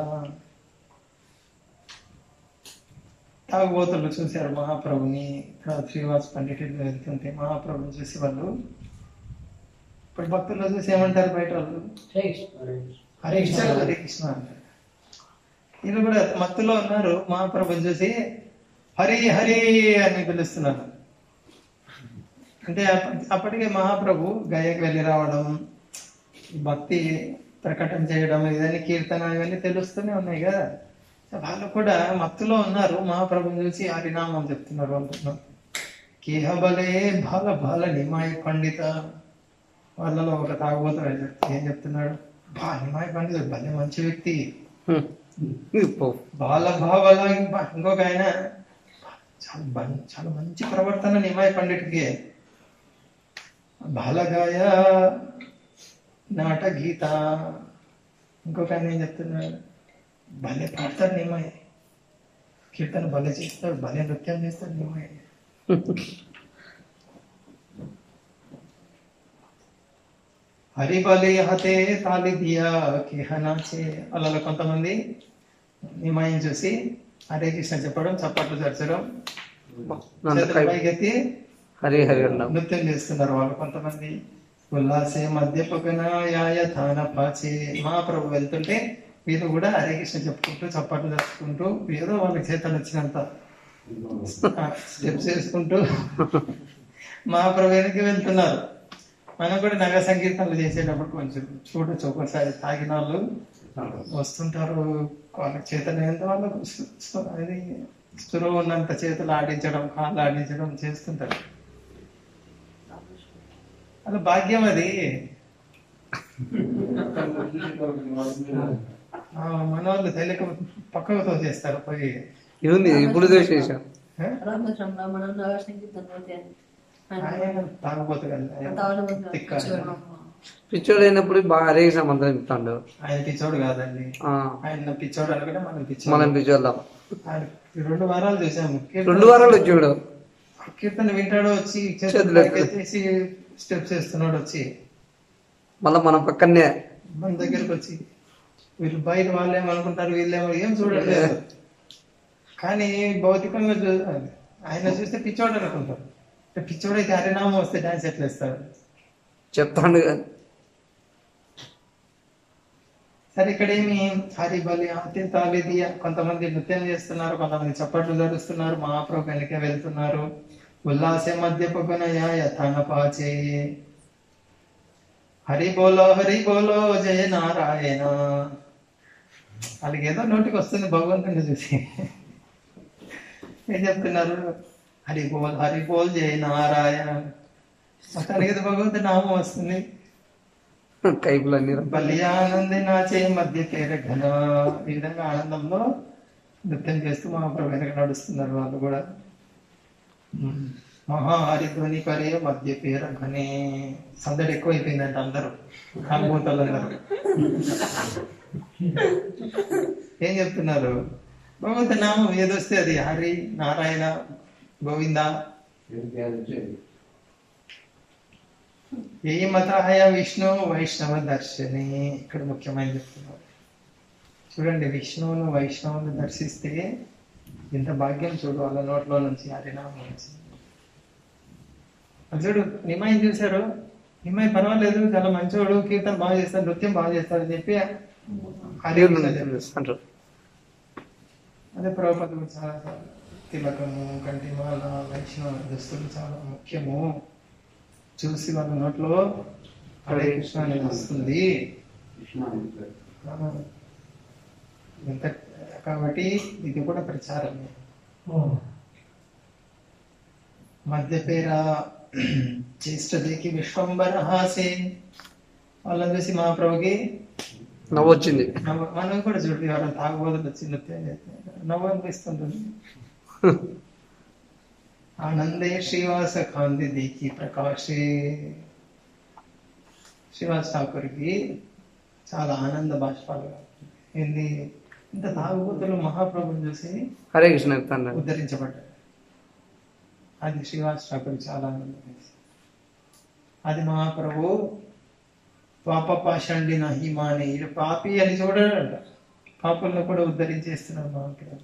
తాగుబోతులు చూశారు మహాప్రభుని తర్వాత శ్రీవాస్ పండితులు వెళ్తుంటే మహాప్రభుని చూసి వాళ్ళు ఇప్పుడు భక్తుల్లో చూసి ఏమంటారు బయట వాళ్ళు హరే కృష్ణ హరే కృష్ణ అంటారు వీళ్ళు కూడా మత్తులో ఉన్నారు మహాప్రభుని చూసి హరి హరి అని పిలుస్తున్నారు అంటే అప్ప- అప్పటికే మహాప్రభు గయకి వెళ్ళి రావడం ఈ భక్తి ప్రకటన చేయడం ఇవన్నీ కీర్తన ఇవన్నీ తెలుస్తూనే ఉన్నాయి కదా వాళ్ళు కూడా మత్తులో ఉన్నారు మహాప్రభుని చూసి హరినామం చెప్తున్నారు వాళ్ళు కేహ బలే బాల బాల నిమాయి పండిత వాళ్ళలో ఒక తాగుబోతాడు ఏం చెప్తున్నాడు బా నిమాయి పండితుడు భలే మంచి వ్యక్తి బాల భావాల ఇంకొక ఆయన చాలా బం- చాలా మంచి ప్రవర్తన నిమాయ పండిట్కి బాలగాయ నాట గీత ఇంకొక ఆయన ఏం చెప్తున్నాడు భలే పాడతాడు నిమాయ కీర్తన భలే చేస్తాడు భలే నృత్యం చేస్తాడు నిమాయ హరి బలే హతే తాలి దియా కేహనాచే అలా కొంతమంది నిమాయం చూసి హరే కృష్ణ చెప్పడం చప్పట్లు చర్చడం చేతులు పైకెత్తి హరి హరి అన్నాం నృత్యం చేస్తున్నారు వాళ్ళు కొంతమంది ఉల్లాసే మద్యపకనాయాయ థాన పాచే మహాప్రభు వెళ్తుంటే వీళ్ళు కూడా హరే కృష్ణ చెప్పుకుంటూ చప్పట్లు జరుపుకుంటూ ఏదో వాళ్ళకి చేతలు వచ్చినంత స్టెప్స్ వేసుకుంటూ మహాప్రభు వెనక్కి వెళ్తున్నారు మనం కూడా నగ సంకీర్తనలు చేసేటప్పుడు కొంచెం చూడొచ్చు ఒక్కోసారి తాగిన వాళ్ళు వస్తుంటారు వాళ్ళకి చేతలు ఎంత వాళ్ళకు సు- సు- అది స్థురం ఉన్నంత చేతులు ఆడించడం కాళ్ళు ఆడించడం చేస్తుంటారు అలా భాగ్యం అది ఆ, మన వాళ్ళు తెలియక పక్కకు తోసేస్తారు పోయి ఇది ఇప్పుడు చేసేసాం ఆ? రామకృష్ణ బ్రాహ్మణ నగర సంగీతం పోతే అని ఆయన తాగబోతు కదా ఆయన తాగుడు తిక్క. పిచ్చోడు అయినప్పుడు బాగా హరే కృష్ణ మంత్రం చెప్తాడు ఆయన పిచ్చోడు కాదండి ఆ, ఆయన పిచ్చోడు అనుకుంటే మనం పిచ్చోడు మనం పిచ్చోళ్ళం ఆయన రెండు వారాలు చూసాము రెండు వారాలు వచ్చాడు కీర్తన వింటాడు వచ్చి చేతులు చేతులు పైకెత్తేసి స్టెప్స్ వేస్తున్నాడు వచ్చి మళ్ళీ మన పక్కనే మన దగ్గరకు వచ్చి వీళ్ళు బయట వాళ్ళు ఏమనుకుంటారు వీళ్ళేమో ఏం చూడట్లేదు కానీ భౌతికంగా చూ ఆయన చూస్తే పిచ్చోడు అనుకుంటారు అంటే పిచ్చోడైతే హరినామం వస్తే డాన్స్ ఎట్లా వేస్తాడు చెప్తాడు కదా. సరే ఇక్కడ ఏమి హరి బలి ఆతి తాలిది కొంతమంది నృత్యం చేస్తున్నారు కొంతమంది చప్పట్లు ధరుస్తున్నారు మహాప్రభు వెనక వెళ్తున్నారు ఉల్లాసే మధ్య పగునయ యథాన పాచే హరి బోలో హరి బోలో జయ నారాయణ వాళ్ళకి ఏదో నోటికి వస్తుంది భగవంతుని చూసి ఏం చెప్తున్నారు హరి బోల్ హరి బోల్ జయ నారాయణ మొత్తానికి ఏదో భగవంతుని నామం వస్తుంది కైపులన్నీ రా. బలి ఆనంది నాచే మధ్య కేర ఘన ఈ విధంగా ఆనందంలో నృత్యం చేస్తూ మహాప్రభు వెనక నడుస్తున్నారు వాళ్ళు కూడా మహాహరిధ్వని పరే మధ్య పేర ఘనే సందడి ఎక్కువైపోయిందంట అందరూ కాంబోతలందరూ ఏం చెప్తున్నారు భగవంతు నామం ఏదొస్తే అది హరి నారాయణ గోవింద ఏ మతాయ విష్ణు వైష్ణవ దర్శని ఇక్కడ ముఖ్యమైన చెప్తున్నారు చూడండి విష్ణువును వైష్ణవుని దర్శిస్తే ఎంత భాగ్యం చూడు వాళ్ళ నోట్లో నుంచి హరినామం నుంచి అది చూడు నిమ్మాయి చూశారు నిమ్మాయి పర్వాలేదు చాలా మంచోడు కీర్తన బాగా చేస్తాడు నృత్యం బాగా చేస్తాడు అని చెప్పి హరి కృష్ణ చెప్పారు. అంటారు అదే ప్రభుపద కూడా చాలా తిలకము కంటిమాల వైష్ణవ దుస్తులు చాలా ముఖ్యము చూసి వాళ్ళ నోట్లో హరే కృష్ణ అనేది వస్తుంది ఆ, ఇంత కాబట్టి ఇది కూడా ప్రచారమే మధ్య పేర చేష్టదేకి విశ్వంబర హాసే వాళ్ళని చూసి మహాప్రభుకి నవ్వు వచ్చింది నవ్వు- మనం కూడా చూడు ఎవరైనా తాగబోతులు వచ్చి నృత్యం చేస్తే నవ్వు అనిపిస్తుంటుంది ఆనందే శ్రీవాస కాంతి దీకి ప్రకాశే శ్రీవాస్ ఠాకూర్కి చాలా ఆనంద బాష్పాలు ఏంది ఇంత తాగుబోతులు మహాప్రభుని చూసి హరే కృష్ణ చెప్తాడు ఉద్ధరించబడ్డాడు అది శ్రీవాస్ ఠాకూర్ చాలా ఆనందం వేసింది. అది మహాప్రభు పాప పాషండి నహి మాని ఇది పాపి అని చూడడంట పాపులను కూడా ఉద్ధరించేస్తున్నాడు మహాప్రభు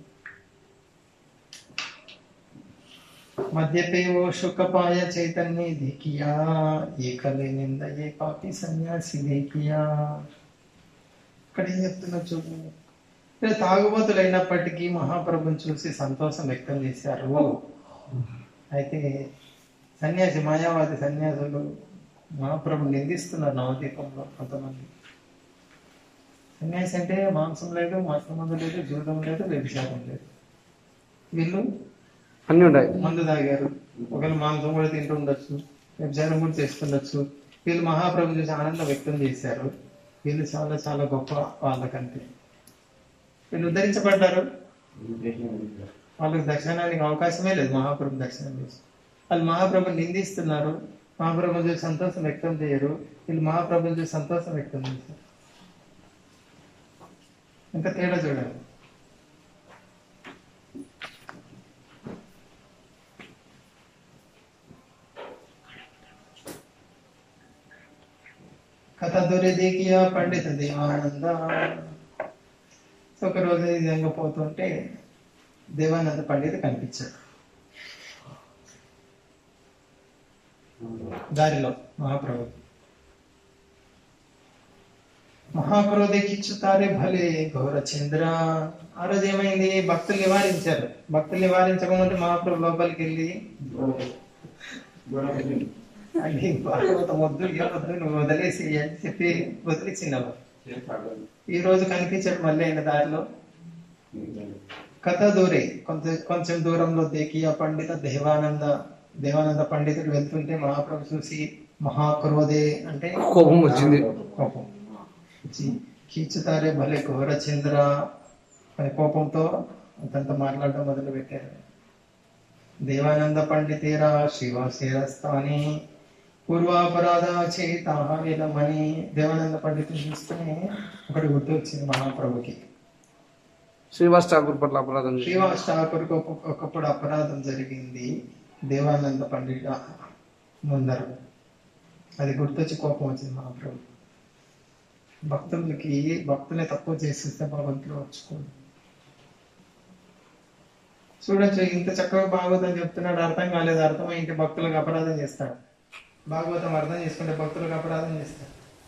మధ్యపేవో శుకపాయ చైతన్య ధికియా ఏకలే నింద ఏ పాపి సన్యాసి ధికియా ఇక్కడ ఏం చెప్తున్నా చూడు ఇక్కడ తాగుబోతులు అయినప్పటికీ మహాప్రభుని చూసి సంతోషం వ్యక్తం చేశారు అయితే సన్యాసి మాయావాది సన్యాసులు మహాప్రభు నిందిస్తున్నారు నవదీపంలో కొంతమంది సన్యాసి అంటే మాంసం లేదు మాంసం మందు లేదు జూదం లేదు వ్యభిచారం లేదు వీళ్ళు అన్ని ఉంటాయి మందు తాగారు ఒకవేళ మాంసం కూడా తింటూ ఉండొచ్చు వ్యభిచారం కూడా చేస్తుండొచ్చు వీళ్ళు మహాప్రభు చూసి ఆనందం వ్యక్తం చేశారు వీళ్ళు చాలా చాలా గొప్ప వాళ్ళకంటే వీళ్ళు ఉద్ధరించబడ్డారు వాళ్ళకి దర్శనానికి అవకాశమే లేదు మహాప్రభు దర్శనం చేసి వాళ్ళు మహాప్రభు నిందిస్తున్నారు మహాప్రభు చూసి సంతోషం వ్యక్తం చేయరు వీళ్ళు మహాప్రభు చూసి సంతోషం వ్యక్తం చేశారు ఇంకా తేడా చూడండి కథ దొరిదికియా పండిత దేవానంద సో ఒక రోజు ఈ విధంగా పోతుంటే దేవానంద పండిత కనిపించాడు దారిలో మహాప్రభు మహాక్రోధి కిచ్చుతారే భలే ఘోర చంద్ర ఆ రోజు ఏమైంది భక్తులు నివారించారు భక్తులు నివారించకముందు మహాప్రభు లోపలికి వెళ్ళి అది భాగవతం వద్దు ఏ వద్దు నువ్వు వదిలేసి అని చెప్పి వదిలేసినావు ఈ రోజు కనిపించాడు మళ్ళీ ఆయన దారిలో కథ దూరే కొంత కొంచెం దూరంలో దేకియా పండిత దేవానంద దేవానంద పండితుడు వెళ్తుంటే మహాప్రభు చూసి మహాక్రోధే అంటే కోపం వచ్చింది కోపం వచ్చి కీచుతారే భలే ఘోర చంద్ర అని కోపంతో అతనితో మాట్లాడడం మొదలు పెట్టారు దేవానంద పండితేరా శ్రీవాసేరస్థాని పూర్వాపరాధ చేతాహమని దేవానంద పండితుని చూస్తేనే ఒకటి గుర్తు వచ్చింది మహాప్రభుకి శ్రీవాస్ ఠాకూర్ పట్ల అపరాధం చేశారు. శ్రీవాస్ ఠాకూర్కి ఒక- ఒకప్పుడు అపరాధం జరిగింది దేవానంద పండిత ముందర అది గుర్తొచ్చి కోపం వచ్చింది మహాప్రభు భక్తులకి భక్తులే తక్కువ చేసిస్తే భగవంతుడు వచ్చుకోడు చూడొచ్చు ఇంత చక్కగా భాగవతం చెప్తున్నాడు అర్థం కాలేదు అర్థమైంటే భక్తులకు అపరాధం చేస్తాడు భాగవతం అర్థం చేసుకుంటే భక్తులకు అపరాధం చేస్తాడు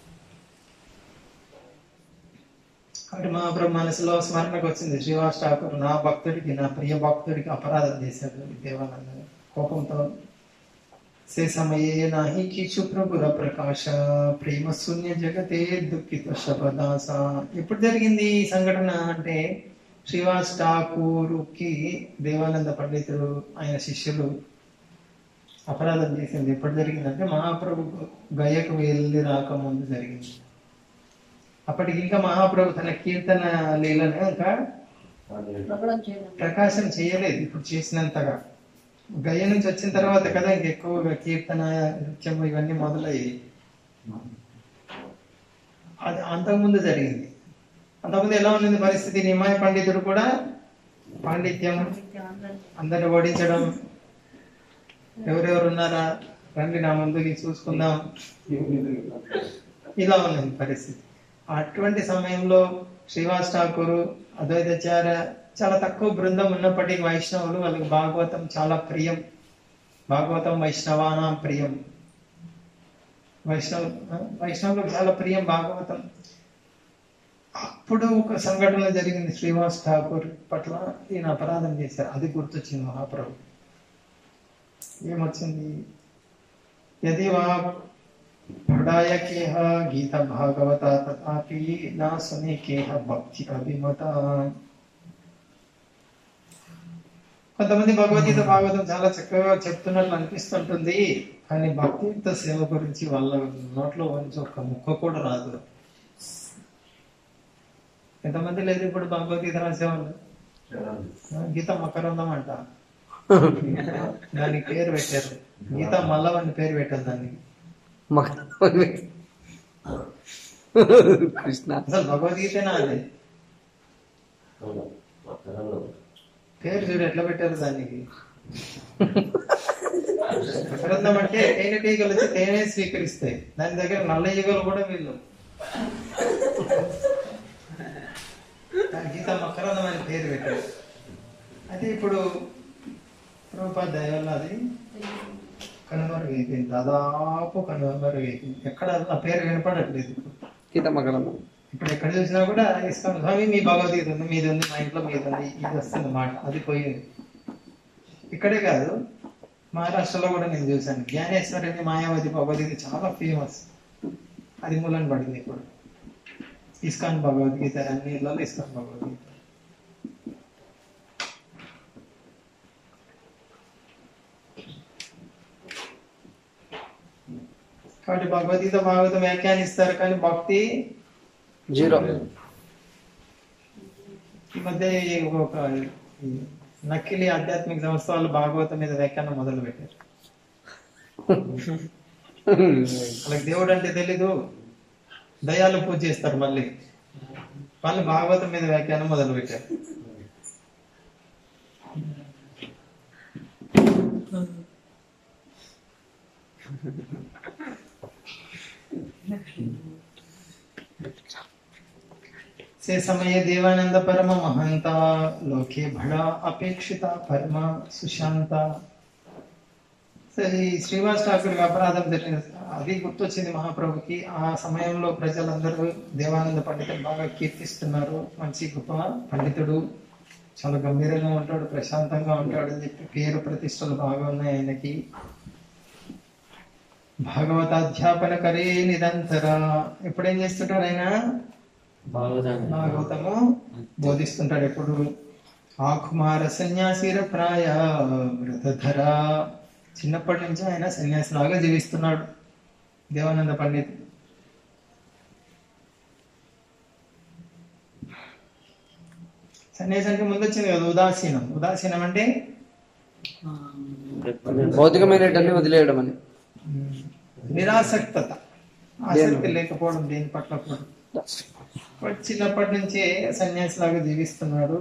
కాబట్టి మహాప్రభు మనసులో స్మరణకు వచ్చింది శ్రీవాస్ ఠాకూర్ నా భక్తుడికి నా ప్రియ భక్తుడికి అపరాధం చేశాడు ఈ దేవానంద కోపంతో సే సమయే నాహి కీచు ప్రభుర ప్రకాశ ప్రేమ శూన్య జగతే దుఃఖిత శబదాస ఎప్పుడు జరిగింది ఈ సంఘటన అంటే శ్రీవాస్ ఠాకూర్కి దేవానంద పండితుడు ఆయన శిష్యులు అపరాధం చేసింది ఎప్పుడు జరిగిందంటే మహాప్రభు గయకు వెళ్ళి రాకముందు జరిగింది అప్పటికి ఇంకా మహాప్రభు తన కీర్తన లీలను ఇంకా ప్రకటన చేయడం ప్రకాశం చేయలేదు ఇప్పుడు చేసినంతగా గయ నుంచి వచ్చిన తర్వాత కదా ఇంకెక్కువగా కీర్తన నృత్యం ఇవన్నీ మొదలయ్యాయి అది అంతకుముందు జరిగింది అంతకుముందు ఎలా ఉన్నది పరిస్థితి నిమాయ పండితుడు కూడా పాండిత్యం అందరిని ఓడించడం ఎవరెవరు ఉన్నారా రండి నా ముందుకి చూసుకుందాం ఇలా ఉన్నది పరిస్థితి అటువంటి సమయంలో శ్రీవాస్ ఠాకూర్ అద్వైతాచార్య చాలా తక్కువ బృందం ఉన్నప్పటికీ వైష్ణవులు వాళ్ళకి భాగవతం చాలా ప్రియం భాగవతం వైష్ణవానాం ప్రియం వైష్ణవ వైష్ణవులకు చాలా ప్రియం భాగవతం అప్పుడు ఒక సంఘటన జరిగింది శ్రీవాస్ ఠాకూర్ పట్ల ఈయన అపరాధం చేశారు అది గుర్తొచ్చింది మహాప్రభు ఏమొచ్చింది యది వా पढ़ाय केह गीत भागवता तथापि ना सुने केह భక్తి అభిమత కొంతమంది భగవద్గీత భాగవతం చాలా చక్కగా చెప్తున్నట్లు అనిపిస్తుంటుంది కానీ భక్తియుక్త సేవ గురించి వాళ్ళ నోట్లో నుంచి ఒక ముక్క కూడా రాదు ఎంతమంది లేదు ఇప్పుడు భగవద్గీత రాసేవాళ్ళు ఆ, గీత మకరందం అంట దానికి పేరు పెట్టారు గీత మల్లవ్ అని పేరు పెట్టారు దానికి కృష్ణ అసలు భగవద్గీతనా అది పేరు చూడు ఎట్లా పెట్టారు దానికి మకరందం అంటే తేనెటీగలు వచ్చి తేనె స్వీకరిస్తాయి దాని దగ్గర నల్ల ఈగలు కూడా వీళ్ళు దాని గీత మకరందం అని పేరు పెట్టారు అయితే ఇప్పుడు రూపాయి దయవల్ల అది కనుమరుగైపోయింది దాదాపు కనుమరుగైపోయింది ఎక్కడ ఆ పేరు వినపడట్లేదు ఇప్పుడు గీత మకరందం ఇప్పుడు ఎక్కడ చూసినా కూడా ఇస్తాం స్వామి మీ భగవద్గీత ఉంది మీది ఉంది మా ఇంట్లో మీది ఉంది ఇది వస్తుంది మాట అది పోయింది ఇక్కడే కాదు మహారాష్ట్రలో కూడా నేను చూశాను జ్ఞానేశ్వరి మాయావతి భగవద్గీత చాలా ఫేమస్ అది మూలన పడింది ఇప్పుడు ఇస్కాన్ భగవద్గీత అన్ని ఇళ్ళలో ఇస్కాన్ భగవద్గీత కాబట్టి భగవద్గీత భాగవతం వ్యాఖ్యానిస్తారు కానీ భక్తి జీరో ఈ మధ్య ఈ ఒక ఈ నకిలీ ఆధ్యాత్మిక సంస్థ వాళ్ళు భాగవతం మీద వ్యాఖ్యానం మొదలు పెట్టారు వాళ్ళకి దేవుడు అంటే తెలీదు దయాలు పూజ చేస్తారు మళ్ళీ వాళ్ళు భాగవతం మీద వ్యాఖ్యానం మొదలు పెట్టారు से समय देवानंद परम महंता लोके बड़ा अपेक्षित परम సుశాంత సరే ఈ శ్రీవాస్ ఠాకూర్ అపరాధం జరిగింది అది గుర్తొచ్చింది మహాప్రభుకి ఆ సమయంలో ప్రజలందరూ దేవానంద పండితుడు బాగా కీర్తిస్తున్నారు మంచి గొప్ప పండితుడు చాలా గంభీరంగా ఉంటాడు ప్రశాంతంగా ఉంటాడు అని చెప్పి పేరు ప్రతిష్టలు బాగా ఉన్నాయి ఆయనకి భాగవతాధ్యాపన కరే నిరంతర ఎప్పుడేం చేస్తుంటాడు ఆయన భాగవతము బోధిస్తుంటాడు ఎప్పుడు ఆకుమార సన్యాసిర ప్రాయ వ్రతధర చిన్నప్పటి నుంచి ఆయన సన్యాసిలాగా జీవిస్తున్నాడు దేవానంద పండిత్ సన్యాసానికి ముందు వచ్చింది కదా ఉదాసీనం ఉదాసీనం అంటే భౌతికమైనటన్ని వదిలేయడం అని నిరాసక్తత ఆసక్తి లేకపోవడం దేని పట్ల కూడా వాడు చిన్నప్పటి నుంచే సన్యాసిలాగా జీవిస్తున్నాడు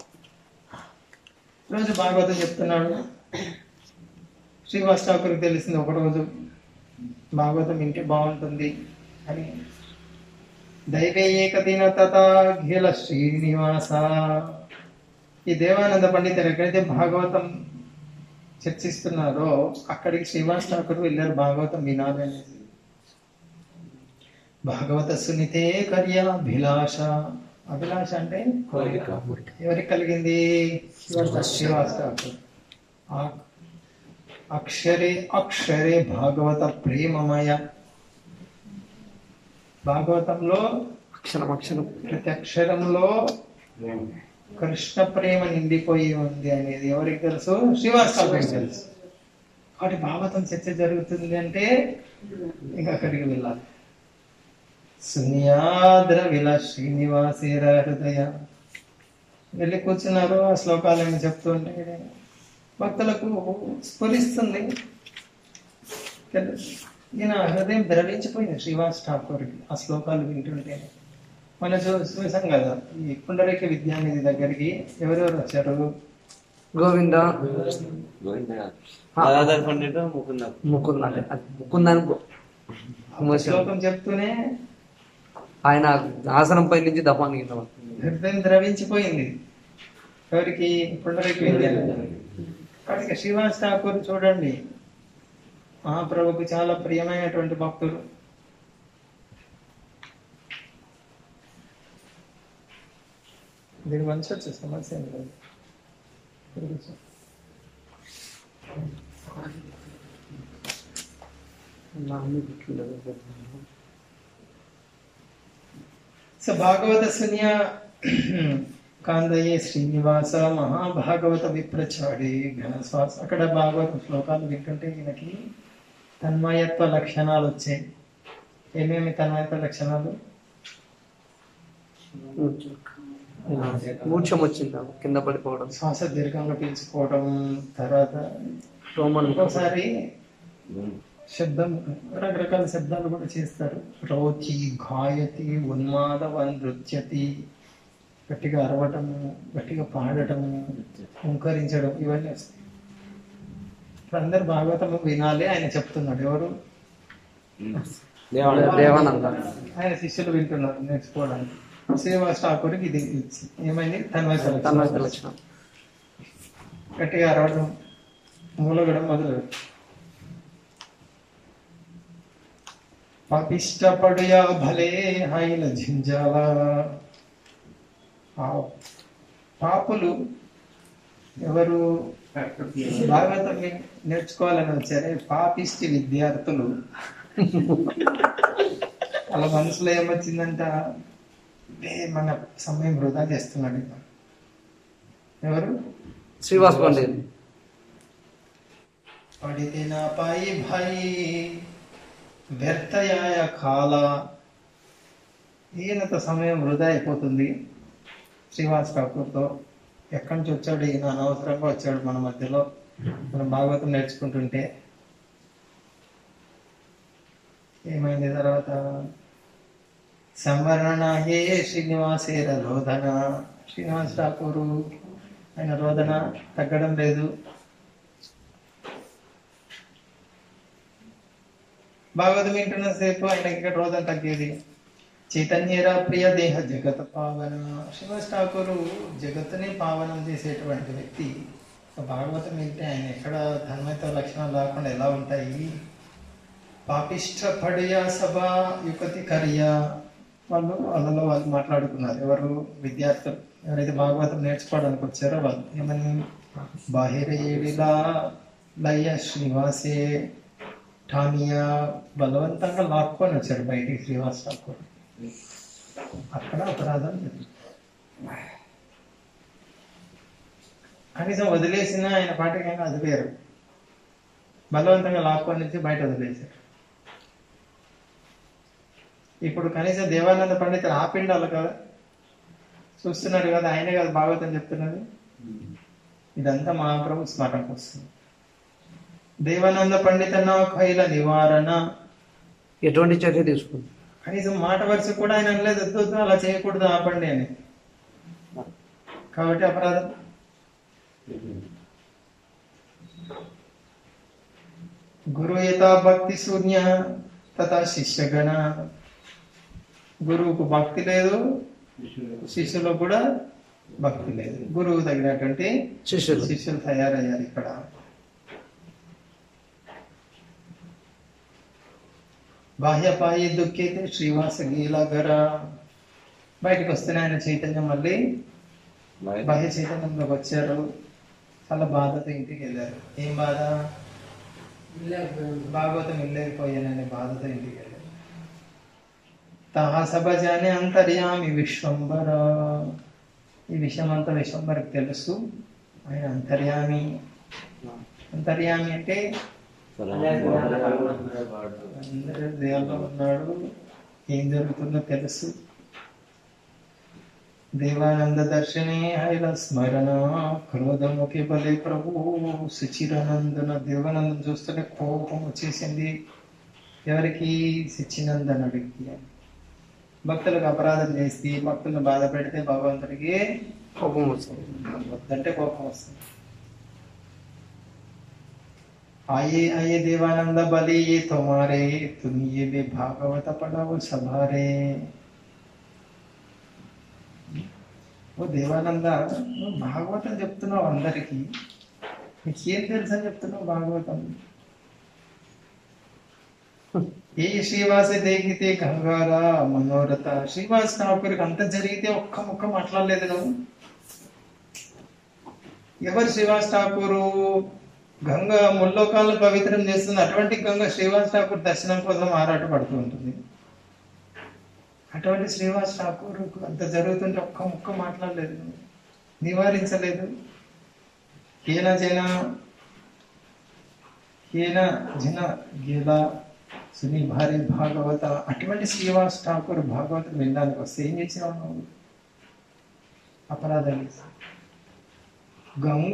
రోజు భాగవతం చెప్తున్నాడు శ్రీవాస్ ఠాకూర్కి తెలిసింది ఒక రోజు భాగవతం వింటే బాగుంటుంది అని దైవే ఏకదిన తథాఖిల శ్రీనివాస ఈ దేవానంద పండితులు ఎక్కడైతే భాగవతం చర్చిస్తున్నారో అక్కడికి శ్రీవాస్ ఠాకూర్ వెళ్ళారు భాగవతం వినాలి అనేసి భాగవత సునితే కర్య అభిలాష అభిలాష అంటే ఎవరికి కలిగింది శ్రీవాస్ ఠాకూర్ ఆ- అక్షరే అక్షరే భాగవత ప్రేమమయ భాగవతంలో అక్షరం అక్షరం ప్రతి అక్షరంలో కృష్ణ ప్రేమ నిండిపోయి ఉంది అనేది ఎవరికి తెలుసు శ్రీవాస్ ఠాకూర్కి తెలుసు కాబట్టి భాగవతం చర్చ జరుగుతుంది అంటే ఇంకా అక్కడికి వెళ్ళాలి సున్యాద్ర విల శ్రీనివాసేర హృదయ వెళ్ళి కూర్చున్నారు ఆ శ్లోకాలను చెప్తుంటే భక్తులకు స్ఫురిస్తుంది ఈయన హృదయం ద్రవించిపోయింది శ్రీవాస్ ఠాకూర్కి ఆ శ్లోకాలు వింటుంటే మన చూ- చూసాం కదా ఈ పుండరీక విద్యానిధి దగ్గరికి ఎవరెవరు వచ్చారు గోవింద గదాధర్ పండిట్ ముకుంద ముకుంద అంటే అది ముకుందని ఆ శ్లోకం చెప్తూనే ఆయన ఆసనం పై నుంచి దపాన్ కింద పడుతుంది. హృదయం ద్రవించిపోయింది ఎవరికి పుండరీక విద్యానిధి కాబట్టి శ్రీవాస్ ఠాకూర్ చూడండి మహాప్రభుకు చాలా ప్రియమైనటువంటి భక్తుడు దీని మంచి వచ్చే సమస్య ఏం లేదు కూర్చో. నా అన్ని గుర్తుండదు. సో భాగవత సున్య కాందయే శ్రీనివాస మహాభాగవత విప్రచాడి ఘనశ్వాస అక్కడ భాగవత శ్లోకాలు వింటుంటే ఈయనకి తన్మయత్వ లక్షణాలు వచ్చాయి ఏమేమి తన్మయత్వ లక్షణాలు మూర్ఛం వచ్చింది నాకు, కింద పడిపోవడం శ్వాస దీర్ఘంగా పీల్చుకోవడం తర్వాత రోమన్ ఒక్కోసారి శబ్దం రకరకాల శబ్దాలు కూడా చేస్తారు రౌచి ఘాయతి ఉన్మాదవ నృత్యతి గట్టిగా అరవటము గట్టిగా పాడటము హుంకరించడం ఇవన్నీ వస్తాయి ఇప్పుడు అందరు భాగవతం వినాలి ఆయన చెప్తున్నాడు ఎవరు దేవానంద ఆయన శిష్యులు వింటున్నారు నేర్చుకోవడానికి శ్రీవాస్ ఠాకూర్కి ఇది ఇచ్చి ఏమైంది తన్వయ తన్మయ సెలక్షన్. లక్షణం గట్టిగా అరవడం మూలగడం మొదలు పాపిష్టపడుయా భలే హైల జింజాల ఆ పాపులు ఎవరు భాగవతం వి- నేర్చుకోవాలని వచ్చారే పాపిష్టి విద్యార్థులు వాళ్ళ మనసులో ఏమొచ్చిందంట "ఏ, మన సమయం వృధా చేస్తున్నాడు ఈయన." ఎవరు శ్రీవాస్ పండిత్ పడితే నా పై భై వ్యర్థయాయ కాల ఈయనతో సమయం వృధా అయిపోతుంది శ్రీవాస్ ఠాకూర్తో ఎక్కడి నుంచి వచ్చాడు ఈయన అనవసరంగా వచ్చాడు మన మధ్యలో మనం భాగవతం నేర్చుకుంటుంటే ఏమైంది తర్వాత సంవరణ హే శ్రీనివాసేర రోదన శ్రీనివాస్ ఠాకూరు ఆయన రోదన తగ్గడం లేదు భాగవతం వింటున్న సేపు ఆయనకి ఇక్కడ రోజం తగ్గేది చైతన్యరా ప్రియ దేహ జగత పావన శ్రీనివాస్ ఠాకూరు జగత్తుని పావనం చేసేటువంటి వ్యక్తి సో భాగవతం వింటే ఆయన ఎక్కడ ధర్మత లక్షణాలు రాకుండా ఎలా ఉంటాయి పాపిష్ట పడియ సభ యుగతి కర్య వాళ్ళు వాళ్ళలో వాళ్ళు మాట్లాడుకున్నారు ఎవరు విద్యార్థులు ఎవరైతే భాగవతం నేర్చుకోవడానికి వచ్చారో వాళ్ళు ఏమని బాహిర ఏడిలా లయ శ్రీవాసే ఠానియా బలవంతంగా లాక్కొని వచ్చాడు బయటికి శ్రీవాస్ ఠాకూర్ అక్కడ అపరాధం జరిగింది. కనీసం వదిలేసిన ఆయన పాఠకంగా వదిలేరు బలవంతంగా లాక్కొని వచ్చి బయట వదిలేశారు ఇప్పుడు కనీసం దేవానంద పండితులు ఆపిండాలి కదా చూస్తున్నారు కదా ఆయనే కదా భాగవతం చెప్తున్నది ఇదంతా మహాప్రభు స్మరణకు వస్తుంది దేవానంద పండిత నా ఖైల నివారణ ఎటువంటి చర్య తీసుకుంది కనీసం మాట వరుస కూడా ఆయన అనలేదు వద్దు వద్దు, అలా చేయకూడదు ఆపండి అని కాబట్టి అపరాధం గురు యథా భక్తి శూన్య తథా శిష్యగణ గురువుకు భక్తి లేదు శిష్యులకు కూడా భక్తి లేదు గురువు తగినటువంటి శిష్యులు శిష్యులు తయారయ్యారు ఇక్కడ బాహ్యపాయి దుఃఖైతే శ్రీవాస గీలాగర బయటకు వస్తేనే ఆయన చైతన్యం మళ్ళీ బాహ్య చైతన్యంలోకి వచ్చారు చాలా బాధతో ఇంటికి వెళ్ళారు ఏం బాధ భాగవతం వెళ్ళలేకపోయాననే బాధతో ఇంటికి వెళ్ళారు తహా సభ జానే అంతర్యామి విశ్వంబర ఈ విషయం అంతా విశ్వంబరకు తెలుసు ఆయన అంతర్యామి అంతర్యామి అంటే అందరి దేహంలో ఉన్నాడు ఏం జరుగుతుందో తెలుసు దేవానంద దర్శనే హైల స్మరణ క్రోధముఖి బలే ప్రభు శుచిరానందన దేవానందం చూస్తుంటే కోపం వచ్చేసింది ఎవరికి శుచినందనుడికి భక్తులకు అపరాధం చేసి భక్తులను బాధ పెడితే భగవంతుడికి కోపం వస్తుంది వద్దంటే కోపం వస్తుంది आइए आइए देवानंद बलि ये तुम्हारे तुम ये भी भागवत पढ़ाओ सभारे ఓ దేవానంద నువ్వు భాగవతం చెప్తున్నావు అందరికి నీకేం తెలుసు అని చెప్తున్నావు భాగవతం ఏ శ్రీవాస దేగితే గంగారా మనోరథ శ్రీవాస్ ఠాకూర్కి అంత జరిగితే ఒక్క ముక్క మాట్లాడలేదు నువ్వు ఎవరు శ్రీవాస్ ఠాకూరు గంగ ముల్లోకాలను పవిత్రం చేస్తుంది అటువంటి గంగ శ్రీవాస్ ఠాకూర్ దర్శనం కోసం ఆరాటపడుతూ ఉంటుంది అటువంటి శ్రీవాస్ ఠాకూర్ అంత జరుగుతుంటే ఒక్క ముక్క మాట్లాడలేదు నివారించలేదు హీన జన హీన జన గీల సుని భారీ భాగవత అటువంటి శ్రీవాస్ ఠాకూర్ భాగవతం వినడానికి వస్తే ఏం చేసినావు నువ్వు అపరాధం చేశావు. గంగ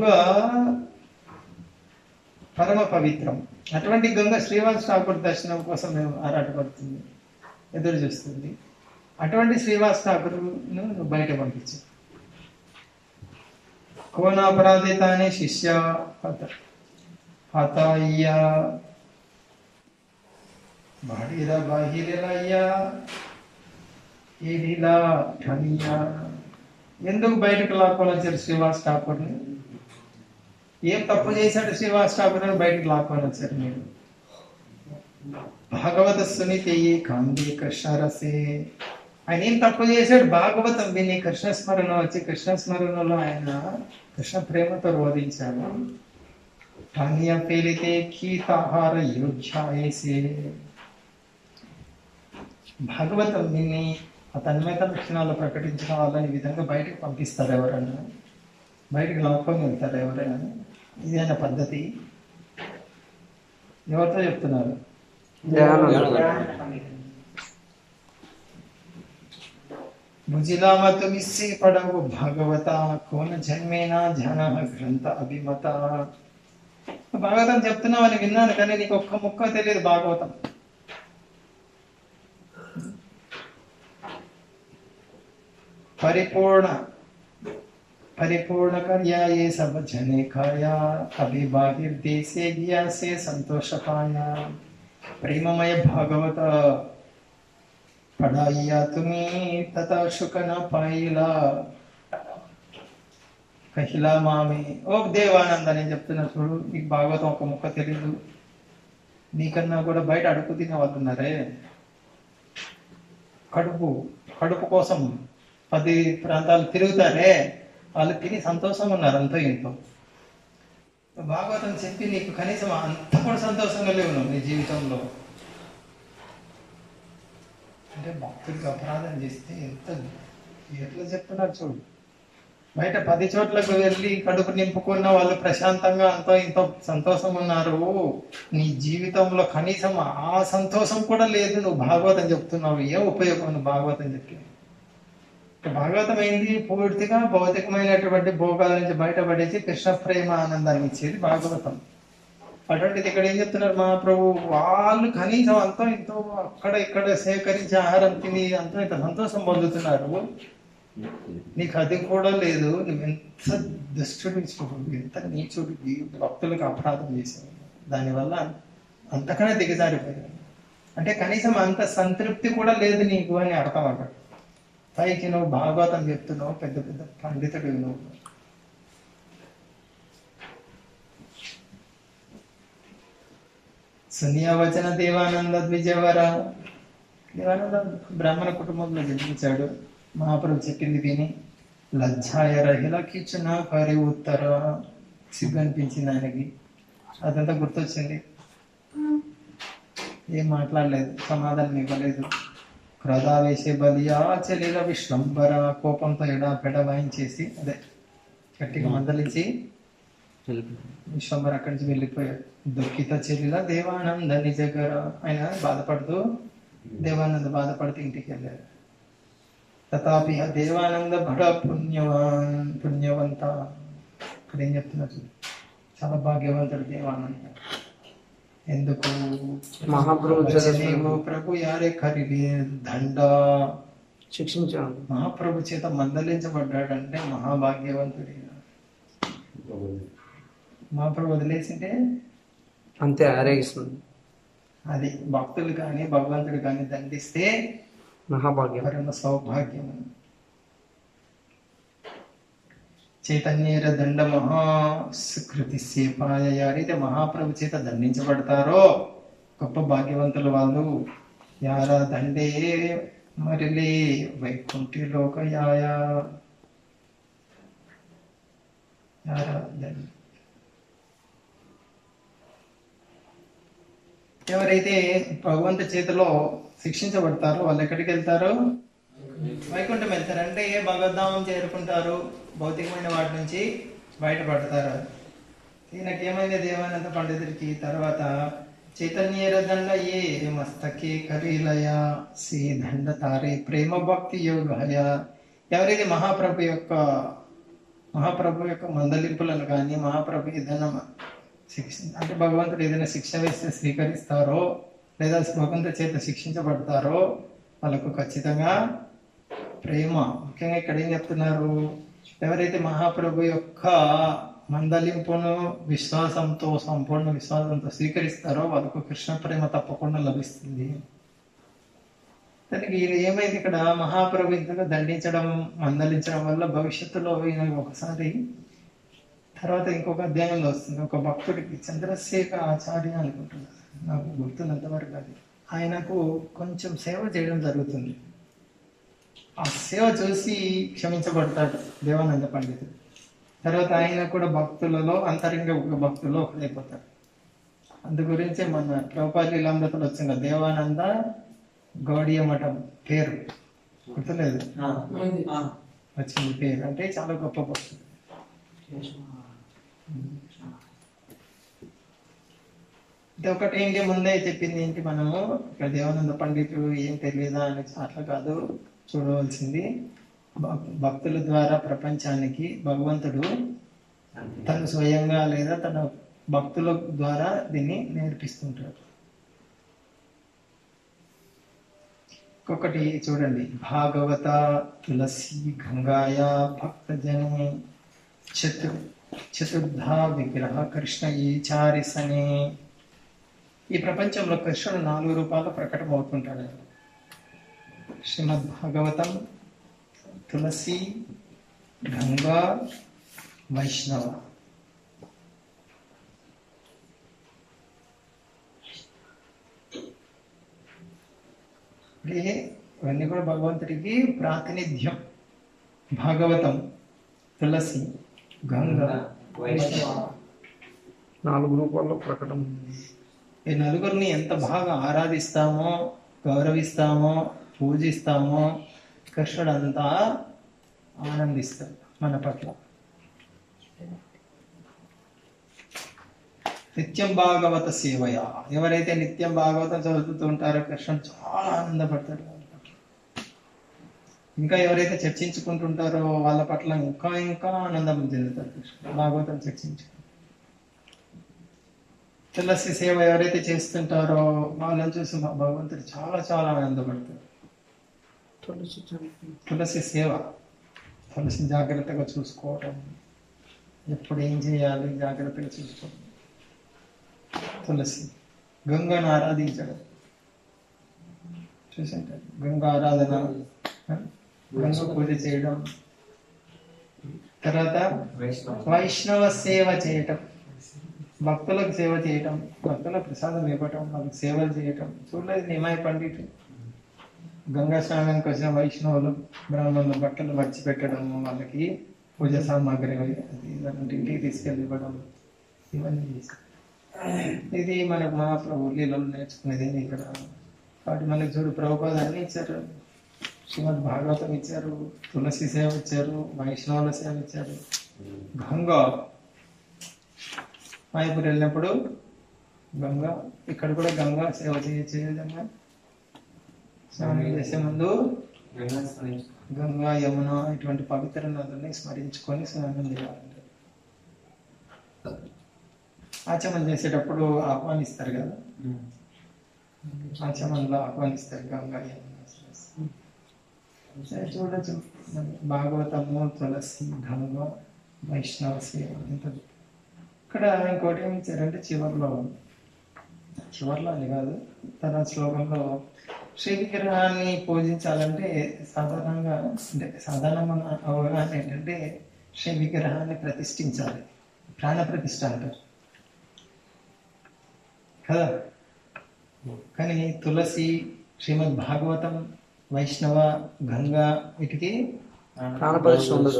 పరమ పవిత్రం అటువంటి గంగ శ్రీవాస్ ఠాకూర్ దర్శనం కోసం మేము ఆరాటపడుతుంది ఎదురు చూస్తుంది అటువంటి శ్రీవాస్ ఠాకూర్ను నువ్వు బయట పంపించు కోన అపరాధితానే శిష్య హత హతాయ్య బాడీరా బాహిరయ్యా ఏదిలా ఠనియా ఎందుకు బయటకు లాక్కొని వచ్చారు శ్రీవాస్ ఠాకూర్ని ఏం తప్పు చేశాడు శ్రీవాస్ ఠాకూర్ బయటకు లాక్కొని వచ్చారు మీరు భాగవత సునీతి కాంది కృష్ణ రసే ఆయన ఏం తప్పు చేశాడు భాగవతం విని కృష్ణ స్మరణ వచ్చి కృష్ణ స్మరణలో ఆయన కృష్ణ ప్రేమతో రోధించాడు పానీయ పేలితే కీతాహార యోధ్యాయేసే భాగవతం విని ఆ తన్మయత లక్షణాలు ప్రకటించిన వాళ్ళని ఈ విధంగా బయటకు పంపిస్తారు ఎవరైనా బయటకు లాక్కొని వెళ్తారు ఎవరైనా ఇది ఆయన పద్ధతి ఎవరితో చెప్తున్నారు ముజిలామ తుమిస్సే పడవు భాగవత కోన జన్మేనా ధ్యాన గ్రంథ అభిమత భాగవతం చెప్తున్నావు అని విన్నాను కానీ నీకు ఒక్క ముక్క తెలియదు భాగవతం పరిపూర్ణ परिपूर्ण कर्या ये सब जने खाया अभी बाहिर देशे गया से संतोष पाया प्रेममय भागवत पढ़ाइया तुम्ही तथा सुख न पाइला కహిలా మామి ఓ దేవానంద నేను చెప్తున్నా చూడు నీకు భాగవతం ఒక ముక్క తెలీదు నీకన్నా కూడా బయట అడుగు తినే వాళ్ళు ఉన్నారే కడుపు కడుపు కోసం పది ప్రాంతాలు తిరుగుతారే వాళ్ళు తిని సంతోషంగా ఉన్నారు అంతో ఇంతో భాగవతం చెప్పి నీకు కనీసం అంత కూడా సంతోషంగా లేవు నువ్వు నీ జీవితంలో అంటే భక్తుడికి అపరాధం చేస్తే ఎంత ఎట్లా చెప్తున్నారు చూడు బయట పది చోట్లకు వెళ్ళి కడుపు నింపుకున్న వాళ్ళు ప్రశాంతంగా అంతో ఇంతో సంతోషం ఉన్నారు నీ జీవితంలో కనీసం ఆ సంతోషం కూడా లేదు నువ్వు భాగవతం చెప్తున్నావు ఏం ఉపయోగం నువ్వు భాగవతం చెప్పి భాగవతం ఏంది పూర్తిగా భౌతికమైనటువంటి భోగాల నుంచి బయటపడేసి కృష్ణ ప్రేమ ఆనందాన్ని ఇచ్చేది భాగవతం అటువంటిది ఇక్కడ ఏం చెప్తున్నారు మహాప్రభు వాళ్ళు కనీసం అంతో ఇంతో అక్కడ ఇక్కడ సేకరించి ఆహారం తిని అంతో ఇంత సంతోషం పొందుతున్నారు నీకు అది కూడా లేదు నువ్వు ఎంత దుష్టుడివి చూడు ఎంత నీచుడివి భక్తులకు అపరాధం చేసావు దానివల్ల అంతకనే దిగజారిపోయావు అంటే కనీసం అంత సంతృప్తి కూడా లేదు నీకు అని అర్థం అక్కడ పైకి నువ్వు భాగవతం చెప్తున్నావు పెద్ద పెద్ద పండితుడు నువ్వు సున్యావచన దేవానంద ద్విజవర దేవానంద బ్రాహ్మణ కుటుంబంలో జన్మించాడు మహాప్రభు చెప్పింది విని లజ్జాయ రహిల కిచ్చున కరి ఉత్తర సిగ్గు అనిపించింది ఆయనకి అదంతా గుర్తొచ్చింది ఏం మాట్లాడలేదు సమాధానం ఇవ్వలేదు క్రోధావేశే బలియా చలిల విశ్వంబర కోపంతో ఎడా పెడ వాయించేసి అదే గట్టిగా మందలించి విశ్వంబర్ అక్కడి నుంచి వెళ్ళిపోయాడు దుఃఖిత చెల్లిల దేవానంద నిజగర ఆయన బాధపడుతూ దేవానంద బాధపడుతూ ఇంటికి వెళ్ళాడు తథాపి ఆ దేవానంద బడ పుణ్యవాన్ పుణ్యవంత ఇక్కడ ఏం చెప్తున్నారు చూడు. చాలా భాగ్యవంతుడు దేవానంద ఎందుకు మహాప్రభు చేత నీవు ప్రభు యారే ఖరీది దండ శిక్షించాడు మహాప్రభు చేత మందలించబడ్డాడంటే మహాభాగ్యవంతుడు ఈయన. మహాప్రభు వదిలేసింటే అంతే ఆరేగిస్తుంది అది భక్తులు కానీ భగవంతుడు కానీ దండిస్తే మహాభాగ్యం పరమ సౌభాగ్యం చైతన్యేర దండ మహా సుకృతి సేపాయ ఎవరైతే మహాప్రభు చేత దండించబడతారో గొప్ప భాగ్యవంతుల వాళ్ళు యారా దండే మరిలే వైకుంఠి లోకయాయ యారా దండే ఎవరైతే భగవంతు చేతిలో శిక్షించబడతారో వాళ్ళు ఎక్కడికి వెళ్తారు వైకుంఠం వెళ్తారు అంటే ఏ భగవద్ధామం చేరుకుంటారు భౌతికమైన వాటి నుంచి బయటపడతారు ఈయనకి ఏమైంది దేవానంద పండితుడికి తర్వాత చైతన్యేర దండ ఏ మస్తకే కరీలయ శ్రీ దండ తారే ప్రేమ భక్తి యోగయ ఎవరైతే మహాప్రభు యొక్క మహాప్రభు యొక్క మందలింపులను కానీ మహాప్రభు ఏదైనా శిక్ష అంటే భగవంతుడు ఏదైనా శిక్ష వేస్తే స్వీకరిస్తారో లేదా భగవంతుడి చేత శిక్షించబడతారో వాళ్ళకు ఖచ్చితంగా ప్రేమ ముఖ్యంగా ఇక్కడ ఏం చెప్తున్నారు ఎవరైతే మహాప్రభు యొక్క మందలింపును విశ్వాసంతో సంపూర్ణ విశ్వాసంతో స్వీకరిస్తారో వాళ్ళకు కృష్ణ ప్రేమ తప్పకుండా లభిస్తుంది దానికి ఈయన ఏమైంది ఇక్కడ మహాప్రభు ఇంతగా దండించడం మందలించడం వల్ల భవిష్యత్తులో ఈయన ఒకసారి తర్వాత ఇంకొక అధ్యాయంలో వస్తుంది ఒక భక్తుడికి చంద్రశేఖర ఆచార్య అనుకుంటున్నారు నాకు గుర్తున్నంత వరకు అది ఆయనకు కొంచెం సేవ చేయడం జరుగుతుంది ఆ సేవ చూసి క్షమించబడతాడు దేవానంద పండితుడు తర్వాత ఆయన కూడా భక్తులలో అంతరంగ ఒక భక్తుల్లో ఒకడైపోతాడు అందు గురించి మన ప్రభుపాలి లీలామృతలు వచ్చింది కదా, దేవానంద గౌడీయ మఠం పేరు గుర్తులేదు వచ్చింది పేరు అంటే చాలా గొప్ప భక్తుడు ఇది ఒకటి ఏంటి ముందే చెప్పింది ఏంటి మనము ఇక్కడ దేవానంద పండితుడు ఏం తెలియదా అని అట్లా కాదు చూడవలసింది భక్- భక్తుల ద్వారా ప్రపంచానికి భగవంతుడు తను స్వయంగా లేదా తన భక్తుల ద్వారా దీన్ని నేర్పిస్తుంటాడు ఇంకొకటి చూడండి భాగవత తులసి గంగాయ భక్తజనే చతు చతుర్థ విగ్రహ కృష్ణ ఈ చారిసనే ఈ ప్రపంచంలో కృష్ణుడు నాలుగు రూపాయలు ప్రకటమవుతుంటాడు శ్రీమద్ భాగవతం తులసి గంగా వైష్ణవ అంటే ఇవన్నీ కూడా భగవంతుడికి ప్రాతినిధ్యం భాగవతం తులసి గంగా వైష్ణవ నాలుగు రూపాల్లో ప్రకటన ఈ నలుగురిని ఎంత బాగా ఆరాధిస్తామో గౌరవిస్తామో పూజిస్తామో కృష్ణుడు అంతా ఆనందిస్తాడు మన పట్ల నిత్యం భాగవత సేవయ ఎవరైతే నిత్యం భాగవతం చదువుతూ ఉంటారో కృష్ణుడు చాలా ఆనందపడతాడు వాళ్ళ పట్ల. ఇంకా ఎవరైతే చర్చించుకుంటుంటారో వాళ్ళ పట్ల ఇంకా ఇంకా ఆనందం చెందుతారు కృష్ణుడు. భాగవతం చర్చించు తులసి సేవ ఎవరైతే చేస్తుంటారో వాళ్ళని చూసి మా భగవంతుడు చాలా చాలా ఆనందపడతారు తులసి చంపి తులసి సేవ తులసి జాగ్రత్తగా చూసుకోవటం ఎప్పుడు ఏం చేయాలి జాగ్రత్తగా చూసుకోవడం తులసి గంగను ఆరాధించడం చూసింటారు గంగా ఆరాధన ఆ? గంగ పూజ చేయడం తర్వాత వైష్ణవ సేవ చేయటం భక్తులకు సేవ చేయటం భక్తులకు ప్రసాదం ఇవ్వటం వాళ్ళకి సేవలు చేయటం చూడలేదు నిమాయ పండితు గంగా స్నానానికి వచ్చిన వైష్ణవులు బ్రాహ్మణులు బట్టలు మర్చి పెట్టడం వాళ్ళకి పూజ సామాగ్రి అది ఇలాంటి ఇంటికి తీసుకెళ్ళి ఇవ్వడం ఇవన్నీ చేశారు. ఇది మనకు మహాప్రభు లీలలో నేర్చుకునేది ఇక్కడ వాటి మనకి చూడు ప్రభుపాద అన్ని ఇచ్చారు శ్రీమద్ భాగవతం ఇచ్చారు తులసి సేవ ఇచ్చారు వైష్ణవుల సేవ ఇచ్చారు గంగా మాయపూర్ వెళ్ళినప్పుడు గంగా ఇక్కడ కూడా గంగా సేవ చేయొచ్చే విధంగా స్నానం చేసే ముందు గంగా యమున ఇటువంటి పవిత్ర నదుల్ని స్మరించుకొని స్నానం చేయాలంటే ఆచమనం చేసేటప్పుడు ఆహ్వానిస్తారు కదా ఆచమనంలో ఆహ్వానిస్తారు గంగా యమున సరస్సు. సరే చూడొచ్చు మన భాగవతము తులసి గంగ వైష్ణవ సేవ ఇంత ఇక్కడ ఇంకోటి ఏమి ఇచ్చారంటే చివరిలో చివరిలో అని కాదు తర్వాత శ్లోకంలో శ్రీ విగ్రహాన్ని పూజించాలంటే సాధారణంగా అంటే సాధారణమైన అవగాహన ఏంటంటే శ్రీ విగ్రహాన్ని ప్రతిష్ఠించాలి ప్రాణ ప్రతిష్ఠ అంటారు కదా కానీ తులసి శ్రీమద్ భాగవతం వైష్ణవ గంగా వీటికి ప్రాణపరిశ్ర ఉండదు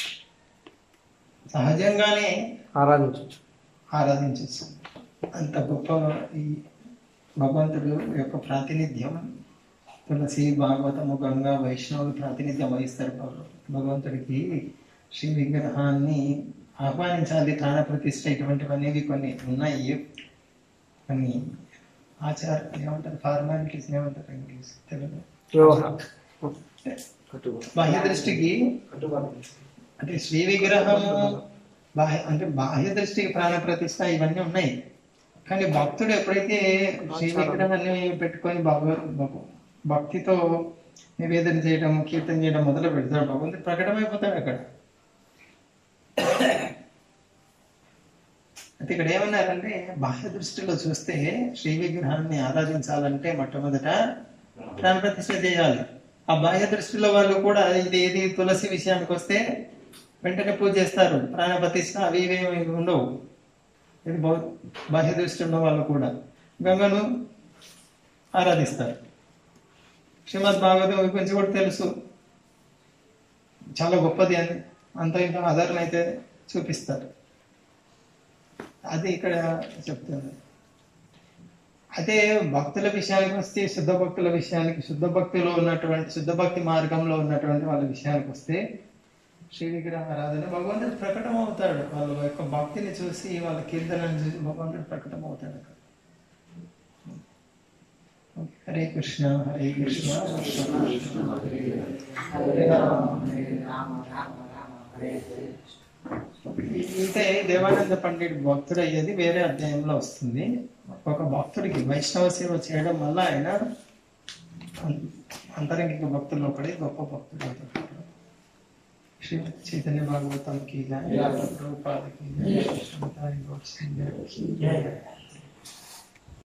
సహజంగానే ఆరాధించవచ్చు ఆరాధించవచ్చు అంత గొప్ప ఈ భగవంతుడు యొక్క ప్రాతినిధ్యం తులసి భాగవతము గంగా వైష్ణవులు ప్రాతినిధ్యం వహిస్తారు భగ- భగవంతుడికి శ్రీ విగ్రహాన్ని ఆహ్వానించాలి ప్రాణ ప్రతిష్ఠ ఇటువంటివనేవి కొన్ని ఉన్నాయి కొన్ని ఆచార ఏమంటారు ఫార్మాలిటీస్ ఏమంటారు ఇంగ్లీష్ తెలుగు వ్యవహారం కట్టుబడి బాహ్య దృష్టికి అంటే శ్రీ విగ్రహము బాహ్య అంటే బాహ్య దృష్టికి ప్రాణ ప్రతిష్ట ఇవన్నీ ఉన్నాయి కానీ భక్తుడు ఎప్పుడైతే శ్రీ విగ్రహాన్ని పెట్టుకొని భగవ భగ- భక్తితో నివేదన చేయడం కీర్తన చేయడం మొదలు పెడతాడు భగవంతుడు ప్రకటమైపోతాడు అక్కడ అయితే ఇక్కడ ఏమన్నారంటే బాహ్య దృష్టిలో చూస్తే శ్రీ విగ్రహాన్ని ఆరాధించాలంటే మొట్టమొదట ప్రాణ ప్రతిష్ఠ చేయాలి ఆ బాహ్య దృష్టిలో వాళ్ళు కూడా ఇది ఏది తులసి విషయానికి వస్తే వెంటనే పూజ చేస్తారు ప్రాణ ప్రతిష్ఠ అవి ఇవేమి ఉండవు ఇది బౌ- బాహ్య దృష్టి ఉన్న వాళ్ళు కూడా గంగను ఆరాధిస్తారు శ్రీమద్ భాగవతం గురించి కూడా తెలుసు చాలా గొప్పది అని అంత ఇంత ఆధారణ అయితే చూపిస్తారు అది ఇక్కడ చెప్తుంది అదే భక్తుల విషయానికి వస్తే శుద్ధ భక్తుల విషయానికి శుద్ధ భక్తిలో ఉన్నటువంటి శుద్ధ భక్తి మార్గంలో ఉన్నటువంటి వాళ్ళ విషయానికి వస్తే శ్రీ విగ్రహ ఆరాధన భగవంతుడు ప్రకటన అవుతాడు వాళ్ళ యొక్క భక్తిని చూసి వాళ్ళ కీర్తనను చూసి భగవంతుడు ప్రకటన అవుతాడు అక్కడ హరే కృష్ణ హరే కృష్ణ కృష్ణ కృష్ణ హరే రామ హరే రామ అంటే దేవానంద పండిట్ భక్తుడు అయ్యేది వేరే అధ్యాయంలో వస్తుంది ఒక భక్తుడికి వైష్ణవ సేవ చేయడం వల్ల ఆయన అం- అంతరంగిక భక్తుల్లో ఒకటి గొప్ప భక్తుడు అవుతాడు శ్రీ చైతన్య భాగవతం కి గాని ప్రభుపాదకి గాని, శ్రీమతాయి గౌడ్ సింగ్ గారికి గాని.